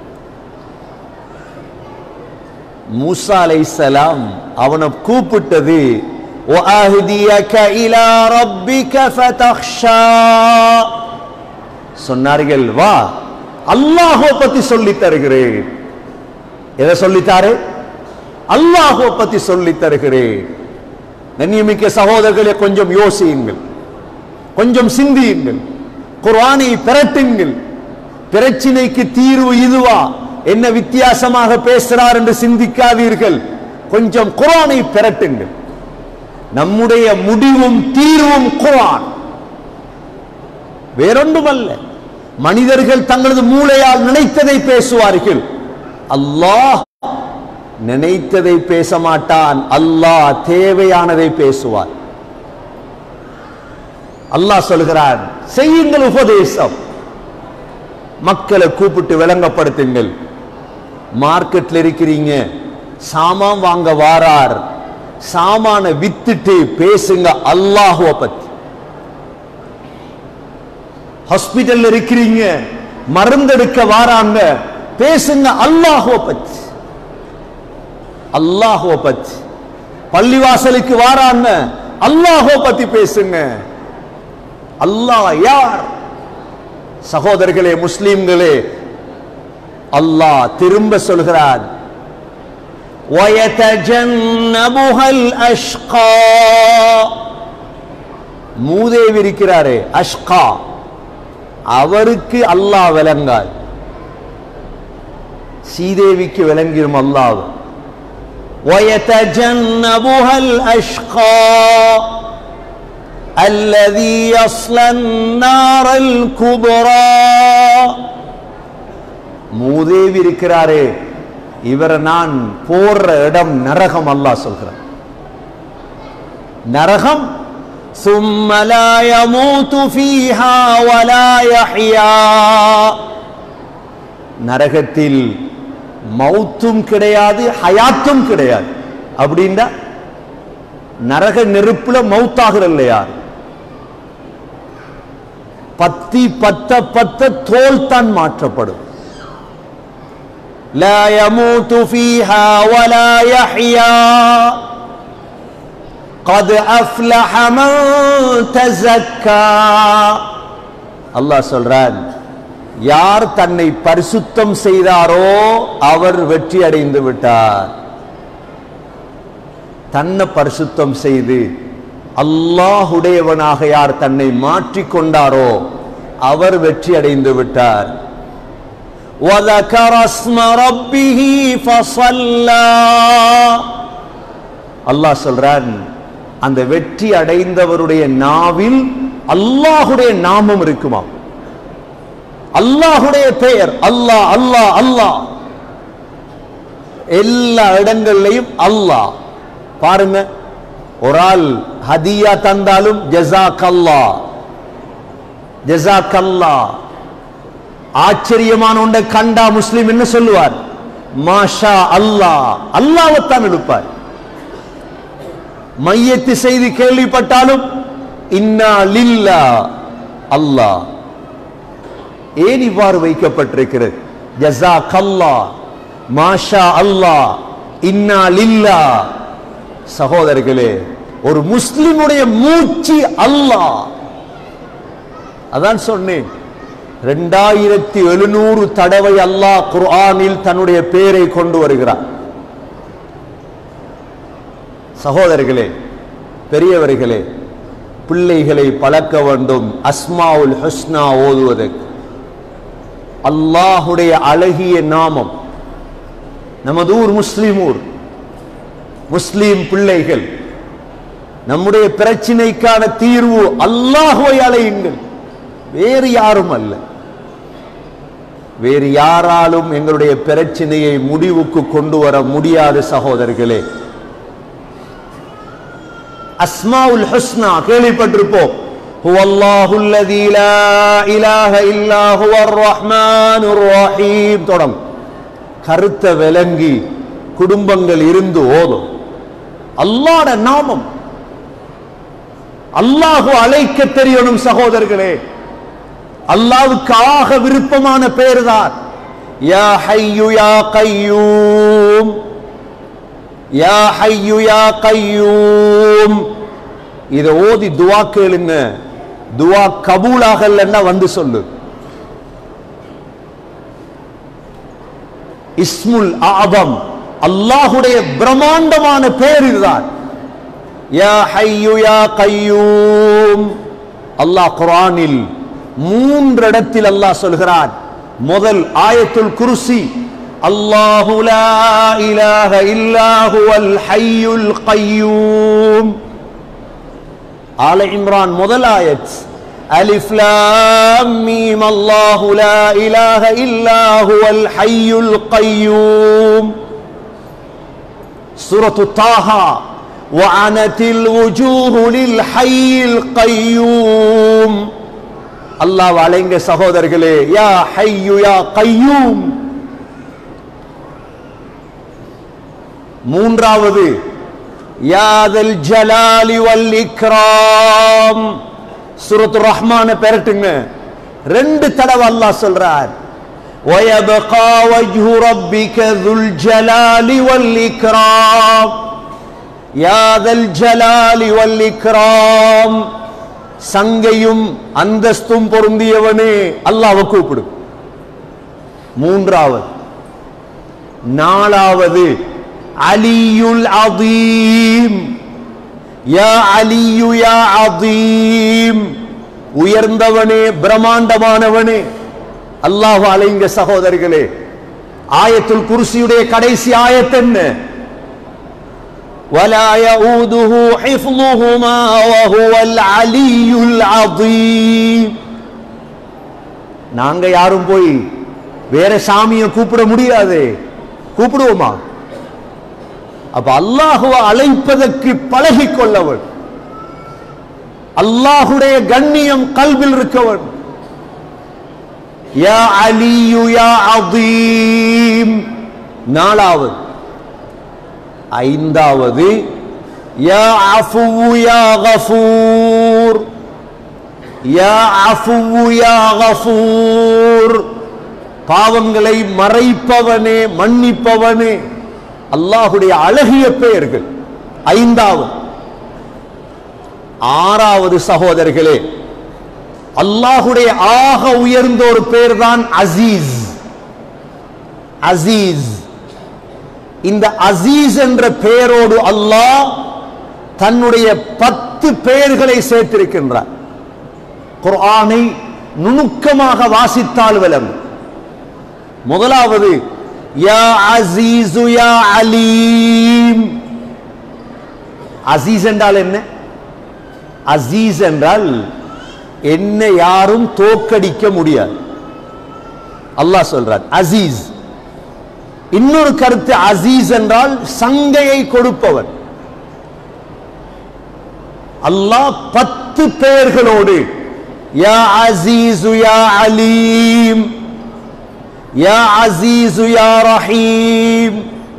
Speaker 1: மூசா அலைசலாம் அவனை கூப்பிட்டது وَأَهْدِيَكَ إِلَى رَبِّكَ فَتَخْشَى சொன்னார்கள் வா அல்லாஹோ பத்தி சொல்லி தருகிறேன் எதை சொல்லித்தாரு அல்லாஹோ பத்தி சொல்லி தருகிறேன் கண்ணியமிக்க சகோதரர்களே கொஞ்சம் யோசியுங்கள் கொஞ்சம் சிந்தியுங்கள் குர்ஆனை பிரட்டுங்கள் பிரச்சினைக்கு தீர்வு இதுவா என்ன வித்தியாசமாக பேசுறார் என்று சிந்திக்காதீர்கள் கொஞ்சம் குர்ஆனை பிரட்டுங்கள் நம்முடைய முடிவும் தீர்வும் குர்ஆன் வேறொன்றுமல்ல மனிதர்கள் தங்களது மூளையால் நினைத்ததை பேசுவார்கள் அல்லாஹ் நினைத்ததை பேச மாட்டான் அல்லாஹ் தேவையானதை பேசுவார் அல்லாஹ் சொல்கிறான் செய்யுங்கள் உபதேசம் மக்களை கூப்பிட்டு விளங்கப்படுத்துங்கள் மார்க்கெட்ல இருக்கிறீங்க சாமான் வாங்க வாரார் சாமான வித்துட்டு பேசுங்க அல்லாஹுவ பத்தி ஹாஸ்பிட்டல்ல இருக்கிறீங்க மருந்தெடுக்க வாராங்க பேசுங்க அல்லாஹுவ பத்தி அல்லாஹுவ பத்தி பள்ளிவாசலுக்கு வாராங்க அல்லாஹுவ பத்தி பேசுங்க அல்லாஹ் யார் சகோதரர்களே முஸ்லிம்களே அல்லாஹ் திரும்ப சொல்கிறார் وَيَتَجَنَّبُهَا الْأَشْقَى மூதேவி இருக்கிறாரே அஷ்கா அவருக்கு அல்லாஹ் விளங்காது சீதேவிக்கு விளங்கிடும் அல்லாஹ் وَيَتَجَنَّبُهَا الْأَشْقَى الذي يصلى النار الكبرى மூதேவி இருக்கிறாரே இவரை நான் போற இடம் நரகம் அல்லாஹ் சொல்கிறார் நரகம் ثم لا يموت فيها ولا يحيا நரகத்தில் மௌத்தும் கிடையாது ஹயாத்தும் கிடையாது அப்படின்னா நரக நெருப்புல மௌத்தாகிற இல்லையா பத்தி பத்த பத்த தோல் தான் மாற்றப்படும் لا يموت فيها ولا يحيا قد أفلح من تزكى அல்லாஹ் சொல்றான் யார் தன்னை பரிசுத்தம் செய்தாரோ அவர் வெற்றி அடைந்து விட்டார் தன்னை பரிசுத்தம் செய்து அல்லாஹுடையவனாக யார் தன்னை மாற்றிக்கொண்டாரோ அவர் வெற்றி அடைந்து விட்டார் وذكر اسم ربه فصلى அல்லாஹ் சொல்றான் அந்த வெற்றி அடைந்தவருடைய நாவில் அல்லாஹுடைய நாமம் இருக்குமா அல்லாஹுடைய பெயர் அல்லாஹ் அல்லாஹ் அல்லாஹ் எல்லா இடங்கள்லையும் அல்லாஹ் பாருங்க ஒரு ஆள் ஹதியா தந்தாலும் ஜசாக் அல்லாஹ் ஜசாக் அல்லாஹ் ஆச்சரியமான ஒன்றை கண்டா முஸ்லிம் என்ன சொல்லுவார் மாஷா அல்லாஹ் அல்லாஹ்வைத்தான் எடுப்பார் மையத்து செய்தி கேள்விப்பட்டாலும் இன்னா லில்லா அல்லாஹ் ஏன் இவ்வாறு வைக்கப்பட்டிருக்கிறது ஜஸா கல்லா மாஷா அல்லாஹ் இன்னா லில்லா சகோதரர்களே ஒரு முஸ்லிமுடைய மூச்சு அல்லாஹ் அதான் சொன்னேன் ரெண்டாயிரத்தி எழுநூறு தடவை அல்லாஹ் குர்ஆனில் தன்னுடைய பெயரை கொண்டு வருகிறார் சகோதரர்களே பெரியவர்களே பிள்ளைகளை பழக்க வேண்டும் அஸ்மாவுல் ஹுஸ்னா ஓதுவதற்கு அல்லாஹுடைய அழகிய நாமம் நமது ஊர் முஸ்லிம் ஊர் முஸ்லிம் பிள்ளைகள் நம்முடைய பிரச்சினைக்கான தீர்வு அல்லாஹுவை அலையுங்கள் வேறு யாரும் அல்ல வேறு யாராலும் எங்களுடைய பிரச்சனையை முடிவுக்கு கொண்டு வர முடியாது சகோதரர்களே அஸ்மாவுல் ஹுஸ்னா கேள்விப்பட்டிருப்போம் هو الله الذي لا إله إلا هو الرحمن الرحيم தொடங்கும் கருத்த விளங்கி குடும்பங்கள் இருந்து ஓதும் அல்லாட நாமம் அல்லாஹு அழைக்க தெரியணும் சகோதரர்களே அல்லாவுக்கு ஆக விருப்பமான பெயர் தான் யா ஹையு யா கையூம் யா ஹையு யா கையூம் இதை ஓதி துவா கேளுங்க துவா கபூலாகலன்னா வந்து சொல்லு இஸ்முல் ஆபம் அல்லாஹுடைய பிரம்மாண்டமான பெயர் இதுதான் யா ஹையு யா கையூம் அல்லாஹ் குர்ஆனில் மூன்று இடத்தில் அல்லாஹ் சொல்கிறான் முதல் ஆயத்துல் குர்சி அல்லாஹு லா இலாஹ இல்லா ஹுவல் ஹய்யுல் கய்யூம் ஆல இம்ரான் முதல் ஆயத் அலிஃப் லாம் மீம் அல்லாஹு லா இலாஹ இல்லா ஹுவல் ஹய்யுல் கய்யூம் சூரத்து தாஹா وعنت الوجوه للحي القيوم அல்லாஹ் அலைங்க சகோதரர்களே யா ஹையு யா கையூம் மூன்றாவது யாதல் ஜலாலி வல் இக்ராம் சூரத்து ரஹ்மான பெறட்டுங்க ரெண்டு தடவை அல்லாஹ் சொல்றார் ويبقى وجه ربك ذو الجلال والإكرام يا ذا الجلال والإكرام சங்கையும் அந்தஸ்தும் பொருந்தியவனே அல்லாஹ்வை கூப்பிடும் மூன்றாவது நாலாவது அலியுல் அதீம் யா அலியு யா அதீம் உயர்ந்தவனே பிரம்மாண்டமானவனே அல்லாஹ் அலைங்க சகோதரர்களே ஆயத்துல் குர்சியுடைய கடைசி ஆயத் என்ன ولا يؤوده حفظهما وهو العلي العظيم நாங்க யாரும் போய் வேற சாமியை கூப்பிட முடியாது கூப்பிடுவோமா அப்ப அல்லாஹுவ அழைப்பதற்கு பழகிக் கொள்ளவன் அல்லாஹுடைய கண்ணியம் கல்வில் இருக்கவன் யா அலியு யா அதீம் நாலாவது ஐந்தாவது யா அஃபு யா கஃபூர் யா அஃபு யா கஃபூர் பாவங்களை மறைப்பவனே மன்னிப்பவனே அல்லாஹுடைய அழகிய பெயர்கள் ஐந்தாவது ஆறாவது சகோதரர்களே அல்லாஹுடைய ஆக உயர்ந்த ஒரு பேர் தான் அசீஸ் அசீஸ் இந்த அசீஸ் என்ற பெயரோடு அல்லாஹ் தன்னுடைய பத்து பெயர்களை சேர்த்திருக்கின்றார் குர்ஆனை நுணுக்கமாக வாசித்தால் விளங்கும் முதலாவது யா அசீசு யா அலீம் அசீஸ் என்றால் என்ன அசீஸ் என்றால் என்ன யாரும் தோக்கடிக்க முடியாது அல்லாஹ் சொல்றார் அசீஸ் இன்னொரு கருத்து அசீஸ் என்றால் சங்கையை கொடுப்பவன் அல்லாஹ் பத்து பெயர்களோடு யா அசீசு யா அலீம் யா அசீசு யா ரஹீம்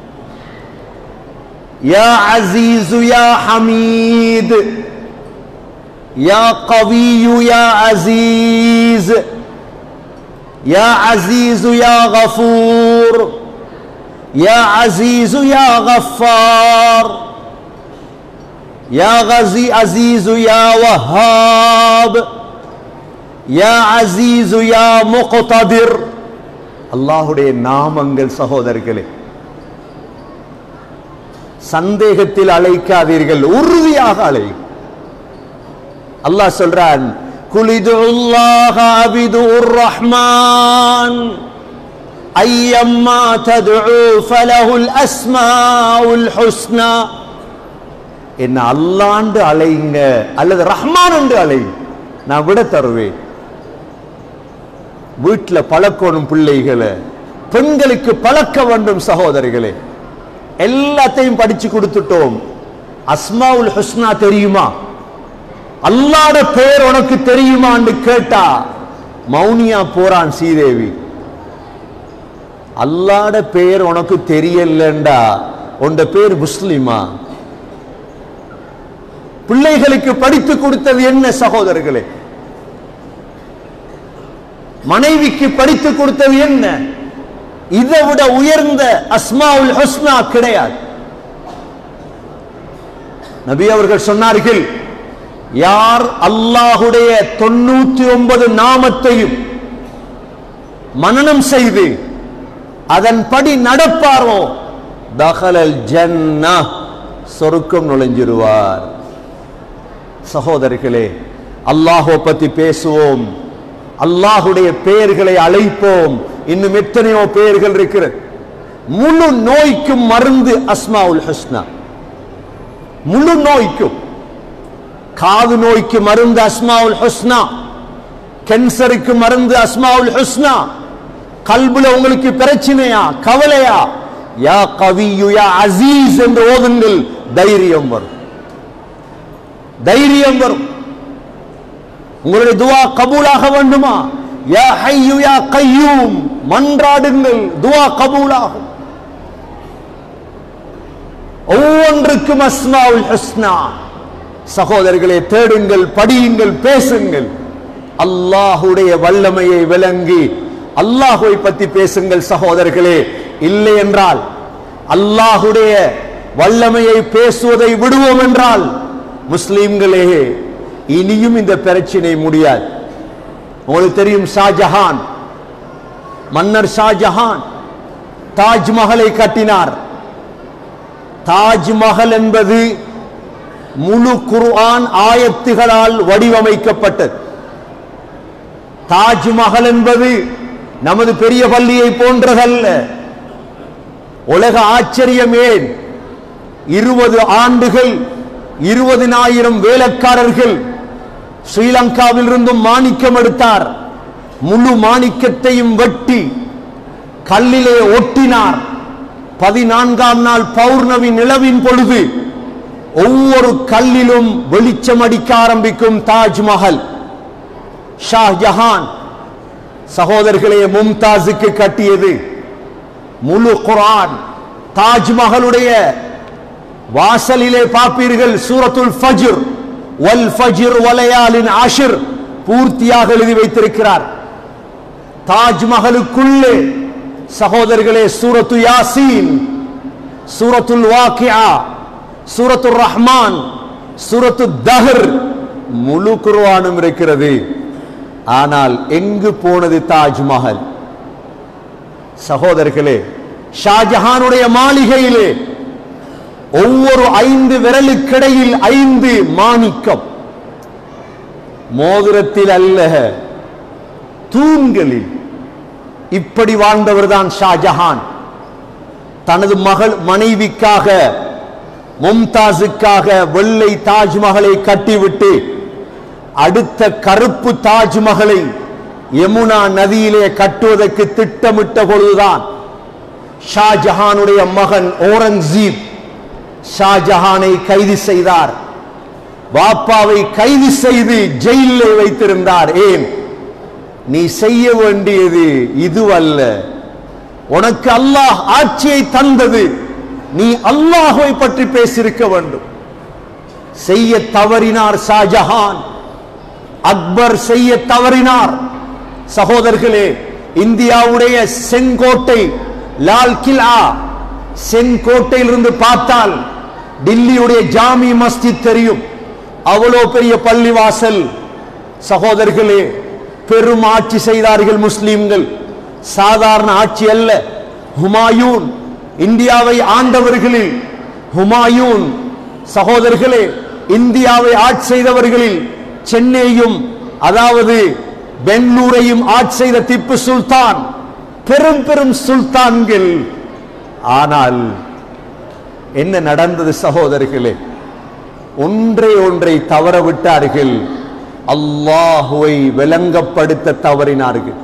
Speaker 1: யா அசீசு யா ஹமீத் யா கவியு யா அசீஸ் யா அசீசு யா கஃபூர் يا عزيز يا غفار يا غزي عزيز يا وهاب يا عزيز يا مقتدر அல்லாஹுடைய நாமங்கள் சகோதரர்களே சந்தேகத்தில் அழைக்காதீர்கள் உறுதியாக அழை அல்லாஹ் சொல்றான் குலிதுல்லாஹ அபிதுர் ரஹ்மான் أيما تدعو فله الأسماء الحسنى என்ன அல்லாண்டு அலைங்க அல்லது ரஹ்மான் என்று அலைங்க நான் விட தருவேன் வீட்டில் பழக்கணும் பிள்ளைகளை பெண்களுக்கு பழக்க வேண்டும் சகோதரிகளே எல்லாத்தையும் படிச்சு கொடுத்துட்டோம் அஸ்மாவுல் ஹுஸ்னா தெரியுமா அல்லாட பேர் உனக்கு தெரியுமான்னு கேட்டா மௌனியா போறான் சீதேவி அல்லாட பேர் உனக்கு தெரியலண்டா உண்ட பேர் முஸ்லிமா பிள்ளைகளுக்கு படித்து கொடுத்தது என்ன சகோதரர்களே மனைவிக்கு படித்து கொடுத்தது என்ன இதை விட உயர்ந்த அஸ்மாவுல் ஹுஸ்னா கிடையாது நபி அவர்கள் சொன்னார்கள் யார் அல்லாஹுடைய தொண்ணூத்தி ஒன்பது நாமத்தையும் மனனம் செய்து அதன்படி நடப்பாரோ தகலல் ஜன்னா சொருக்கம் நுழைஞ்சிருவார் சகோதரிகளே அல்லாஹை பத்தி பேசுவோம் அல்லாஹுடைய பெயர்களை அழைப்போம் இன்னும் எத்தனையோ பெயர்கள் இருக்கிறது முழு நோய்க்கும் மருந்து அஸ்மாவுல் ஹஸ்னா முழு நோய்க்கும் காது நோய்க்கு மருந்து அஸ்மாவுல் ஹுஸ்னா கேன்சருக்கு மருந்து அஸ்மாவுல் ஹுஸ்னா கல்புல உங்களுக்கு பிரச்சனையா கவலையா யா கவியு யா அசீஸ் என்று ஓதுங்கள் தைரியம் வரும் தைரியம் வரும் உங்களுடைய துவா கபூலாக வேண்டுமா யா ஹையு யா கையூம் மன்றாடுங்கள் துவா கபூலாகும் ஒவ்வொன்றுக்கும் அஸ்மாவுல் ஹுஸ்னா சகோதரர்களே தேடுங்கள் படியுங்கள் பேசுங்கள் அல்லாஹுடைய வல்லமையை விளங்கி அல்லாஹுவை பத்தி பேசுங்கள் சகோதரர்களே இல்லை என்றால் அல்லாஹுடைய வல்லமையை பேசுவதை விடுவோம் என்றால் முஸ்லிம்களே இனியும் இந்த பிரச்சனை முடியாது உங்களுக்கு தெரியும் ஷாஜஹான் மன்னர் ஷாஜஹான் தாஜ்மஹலை கட்டினார் தாஜ்மஹல் என்பது முழு குர்ஆன் ஆயத்துகளால் வடிவமைக்கப்பட்டது தாஜ்மஹல் என்பது நமது பெரிய பள்ளியை போன்றதல்ல உலக ஆச்சரியம் ஏன் இருபது ஆண்டுகள் இருபதினாயிரம் வேலைக்காரர்கள் ஸ்ரீலங்காவில் இருந்தும் மாணிக்கம் எடுத்தார் முழு மாணிக்கத்தையும் வெட்டி கல்லிலே ஒட்டினார் பதினான்காம் நாள் பௌர்ணமி நிலவின் பொழுது ஒவ்வொரு கல்லிலும் வெளிச்சம் அடிக்க ஆரம்பிக்கும் தாஜ்மஹல் ஷாஜஹான் சகோதரர்களே மும்தாஸுக்கு கட்டியது முழு குரான் தாஜ்மஹலுடைய வாசலிலே பார்ப்பீர்கள் சூரத்துல் ஃபஜ்ர் வல் ஃபஜ்ர் வலையாலின் ஆஷிர் பூர்த்தியாக எழுதி வைத்திருக்கிறார் தாஜ்மஹலுக்குள்ளே சகோதரர்களே சூரத்து யாசீன் சூரத்துல் வாக்கியா சூரத்துல் ரஹ்மான் சூரத்து தஹர் முழு குர்ஆனும் இருக்கிறது ஆனால் எங்கு போனது தாஜ்மஹல் சகோதரர்களே ஷாஜஹானுடைய மாளிகையிலே ஒவ்வொரு ஐந்து விரலுக்கிடையில் ஐந்து மாணிக்கம் மோதிரத்தில் அல்ல தூண்களில் இப்படி வாழ்ந்தவர் தான் ஷாஜஹான் தனது மகள் மனைவிக்காக மும்தாஸுக்காக வெள்ளை தாஜ்மஹலை கட்டிவிட்டு அடுத்த கருப்பு தாஜ்மஹலை யமுனா நதியிலே கட்டுவதற்கு திட்டமிட்ட பொழுதுதான் ஷாஜஹானுடைய மகன் ஓரங்கசீப் ஷாஜஹானை கைது செய்தார் பாப்பாவை கைது செய்து ஜெயிலில் வைத்திருந்தார் ஏன் நீ செய்ய வேண்டியது இதுவல்ல உனக்கு அல்லாஹ் ஆட்சியை தந்தது நீ அல்லாஹை பற்றி பேசியிருக்க வேண்டும் செய்ய தவறினார் ஷாஜஹான் அக்பர் செய்ய தவறினார் சகோதரர்களே இந்தியாவுடைய செங்கோட்டை லால் கிலா செங்கோட்டையிலிருந்து பார்த்தால் டில்லியுடைய ஜாமி மஸ்ஜித் தெரியும் அவ்வளோ பெரிய பள்ளிவாசல் சகோதரர்களே பெரும் ஆட்சி செய்தார்கள் முஸ்லிம்கள் சாதாரண ஆட்சி அல்ல ஹுமாயூன் இந்தியாவை ஆண்டவர்களில் ஹுமாயூன் சகோதரர்களே இந்தியாவை ஆட்சி செய்தவர்களில் சென்னையும் அதாவது பெங்களூரையும் ஆட்சி செய்த திப்பு சுல்தான் பெரும் பெரும் சுல்தான்கள் ஆனால் என்ன நடந்தது சகோதரர்களே ஒன்றை ஒன்றை தவற விட்டார்கள் அல்லாஹுவை விளங்கப்படுத்த தவறினார்கள்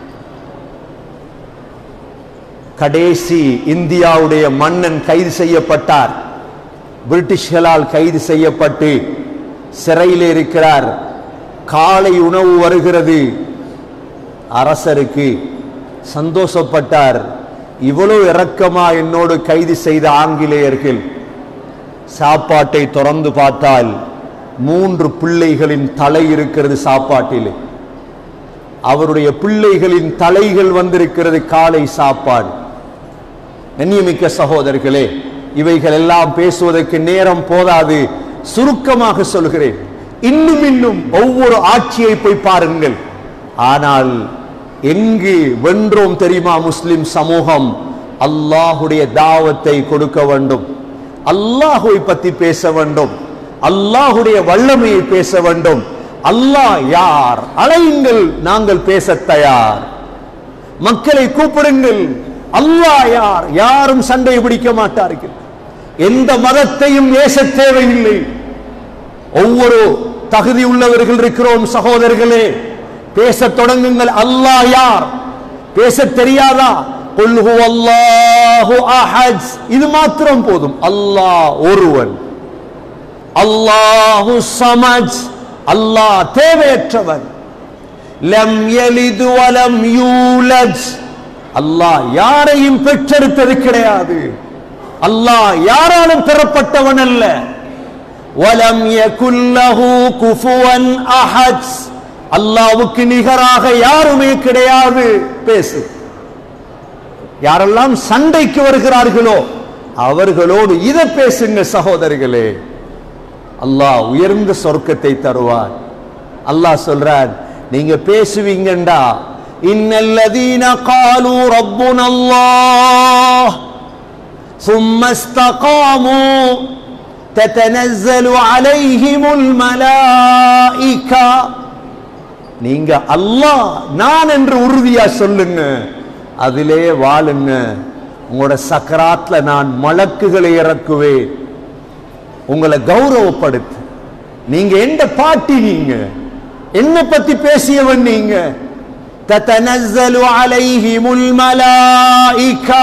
Speaker 1: கடைசி இந்தியாவுடைய மன்னன் கைது செய்யப்பட்டார் பிரிட்டிஷ்களால் கைது செய்யப்பட்டு சிறையில் இருக்கிறார் காலை உணவு வருகிறது அரசருக்கு சந்தோஷப்பட்டார் இவ்வளவு இரக்கமா என்னோடு கைது செய்த ஆங்கிலேயர்கள் சாப்பாட்டை திறந்து பார்த்தால் மூன்று பிள்ளைகளின் தலை இருக்கிறது சாப்பாட்டிலே அவருடைய பிள்ளைகளின் தலைகள் வந்திருக்கிறது காலை சாப்பாடு கண்ணியமிக்க சகோதரர்களே இவைகள் எல்லாம் பேசுவதற்கு நேரம் போதாது சுருக்கமாக சொல்கிறேன் இன்னும் இன்னும் ஒவ்வொரு ஆட்சியை போய் பாருங்கள் ஆனால் எங்கு வென்றோம் தெரியுமா முஸ்லிம் சமூகம் அல்லாஹுடைய தாவத்தை கொடுக்க வேண்டும் அல்லாஹுவை பத்தி பேச வேண்டும் அல்லாஹுடைய வல்லமையை பேச வேண்டும் அல்லாஹ் யார் அழையுங்கள் நாங்கள் பேச தயார் மக்களை கூப்பிடுங்கள் அல்லாஹ் யார் யாரும் சண்டை பிடிக்க மாட்டார்கள் எந்த மதத்தையும் ஏச தேவையில்லை ஒவ்வொரு தகுதி உள்ளவர்கள் இருக்கிறோம் சகோதரர்களே பேச தொடங்குங்கள் அல்லாஹ் யார் பேச தெரியாதா குல் ஹுவல்லாஹு அஹத் இது மாத்திரம் போதும் அல்லாஹ் ஒருவன் அல்லாஹு சமஜ் அல்லாஹ் தேவையற்றவன் லம் யலிது வலம் யூலஜ் அல்லாஹ் யாரையும் பெற்றெடுத்தது கிடையாது அல்லாஹ் யாராலும் பெறப்பட்டவன் அல்ல வலம் யகுல்லஹு குஃபுவன் அஹத் அல்லாஹ்வுக்கு நிகராக யாருமே கிடையாது பேசு யாரெல்லாம் சண்டைக்கு வருகிறார்களோ அவர்களோடு இதை பேசுங்க சகோதரிகளே அல்லாஹ் உயர்ந்த சொர்க்கத்தை தருவார் அல்லாஹ் சொல்றார் நீங்க பேசுவீங்கண்டா இன்னல்லதீன காலு ரப்புன அல்லாஹ் ثم استقاموا تتنزل عليهم الملائكة நீங்க அல்லாஹ் நான் என்று உறுதியா சொல்லுங்க அதிலே வாழுங்க உங்களோட சக்கராத்ல நான் மலக்குகளை இறக்குவேன் உங்களை கௌரவப்படுத்து நீங்க எந்த பாட்டி நீங்க என்ன பத்தி பேசியவன் நீங்க تتنزل عليهم الملائكة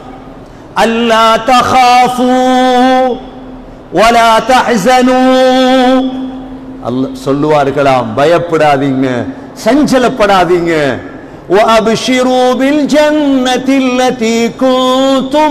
Speaker 1: ألا تخافوا ولا تحزنوا அல்ல சொல்லுவார்களாம் பயப்படாதீங்க சஞ்சலப்படாதீங்க وأبشروا بالجنة التي كنتم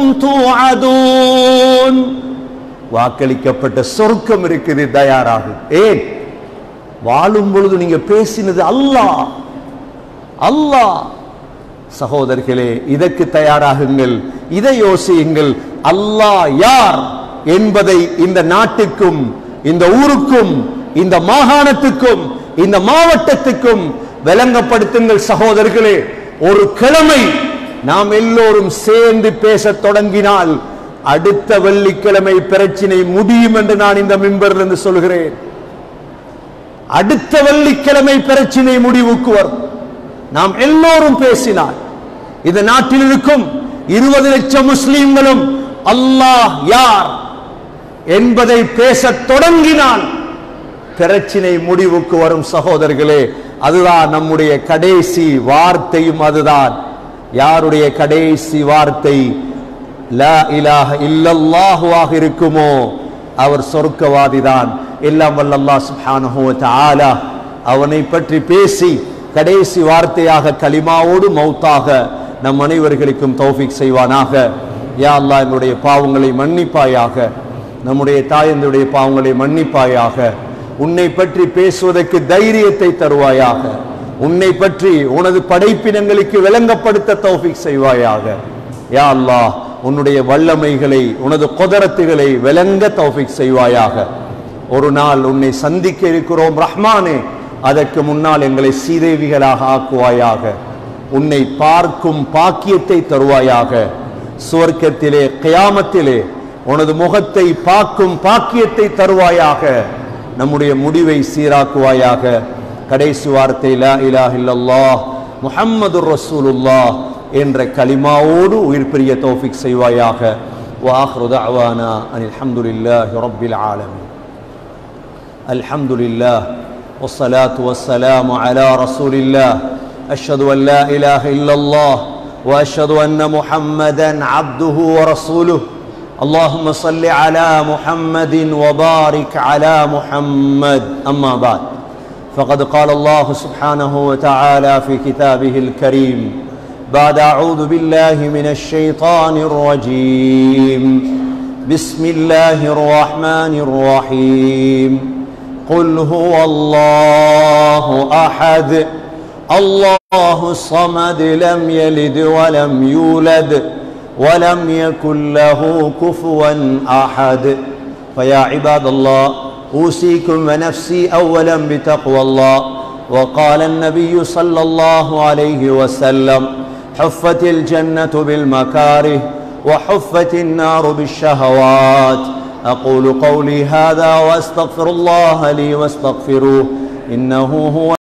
Speaker 1: توعدون வாக்களிக்கப்பட்ட சொர்க்கம் இருக்குது தயாராகும் ஏன் வாழும் பொழுது நீங்க பேசினது அல்லாஹ் அல்லாஹ் சகோதரர்களே இதற்கு தயாராகுங்கள் இதை யோசியுங்கள் அல்லாஹ் யார் என்பதை இந்த நாட்டுக்கும் இந்த ஊருக்கும் இந்த மாகாணத்துக்கும் இந்த மாவட்டத்துக்கும் விளங்கப்படுத்துங்கள் சகோதரர்களே ஒரு கிழமை நாம் எல்லோரும் சேர்ந்து பேசத் தொடங்கினால் அடுத்த வெள்ளிக்கிழமை பிரச்சினை முடியும் என்று நான் இந்த மிம்பரிலிருந்து சொல்கிறேன் அடுத்த வெள்ளிக்கிழமை பிரச்சினை முடிவுக்கு வரும் நாம் எல்லோரும் பேசினால் இந்த நாட்டில் இருக்கும் இருபது லட்சம் முஸ்லிம்களும் அல்லாஹ் யார் என்பதை பேசத் தொடங்கினால் பிரச்சினை முடிவுக்கு வரும் சகோதரர்களே அதுதான் நம்முடைய கடைசி வார்த்தையும் அதுதான் யாருடைய கடைசி வார்த்தை லா இலாஹ இல்லல்லாஹுவாக இருக்குமோ அவர் சொர்க்கவாதிதான் எல்லாம் வல்ல அல்லாஹ் சுப்ஹானஹு வ தஆலா அவனை பற்றி பேசி கடைசி வார்த்தையாக கலிமாவோடு மௌத்தாக நம் அனைவர்களுக்கும் தௌஃபிக் செய்வானாக யா அல்லாஹ் என்னுடைய பாவங்களை மன்னிப்பாயாக நம்முடைய தாயந்தருடைய பாவங்களை மன்னிப்பாயாக உன்னை பற்றி பேசுவதற்கு தைரியத்தை தருவாயாக உன்னை பற்றி உனது படைப்பினங்களுக்கு விளங்கப்படுத்த தௌஃபிக் செய்வாயாக யா அல்லாஹ் உன்னுடைய வல்லமைகளை உனது குதரத்துகளை விளங்க தௌஃபிக் செய்வாயாக ஒரு நாள் உன்னை சந்திக்க இருக்கிறோம் ரஹ்மானே அதற்கு முன்னால் எங்களை சீதேவிகளாக ஆக்குவாயாக உன்னை பார்க்கும் பாக்கியத்தை தருவாயாக சுவர்க்கத்திலே கியாமத்திலே உனது முகத்தை பார்க்கும் பாக்கியத்தை தருவாயாக நம்முடைய முடிவை சீராக்குவாயாக கடைசி வார்த்தை லா இலாஹ இல்லல்லாஹ் முஹம்மது ரசூலுல்லாஹ் என்ற கலிமாவோடு உயிர் பிரிய தௌஃபிக் செய்வாயாக وآخر دعوانا أن الحمد لله رب العالمين الحمد لله والصلاة والسلام على رسول الله أشهد أن لا إله إلا الله وأشهد أن محمدا عبده ورسوله اللهم صل على محمد وبارك على محمد أما بعد فقد قال الله سبحانه وتعالى في كتابه الكريم بعد أعوذ بالله من الشيطان الرجيم بسم الله الرحمن الرحيم قل هو الله أحد الله الصمد لم يلد ولم يولد ولم يكن له كفوا أحد فيا عباد الله أوصيكم ونفسي أولا بتقوى الله وقال النبي صلى الله عليه وسلم حفت الجنة بالمكاره وحفت النار بالشهوات أقول قولي هذا وأستغفر الله لي واستغفروه இன்னஹு ஹுவ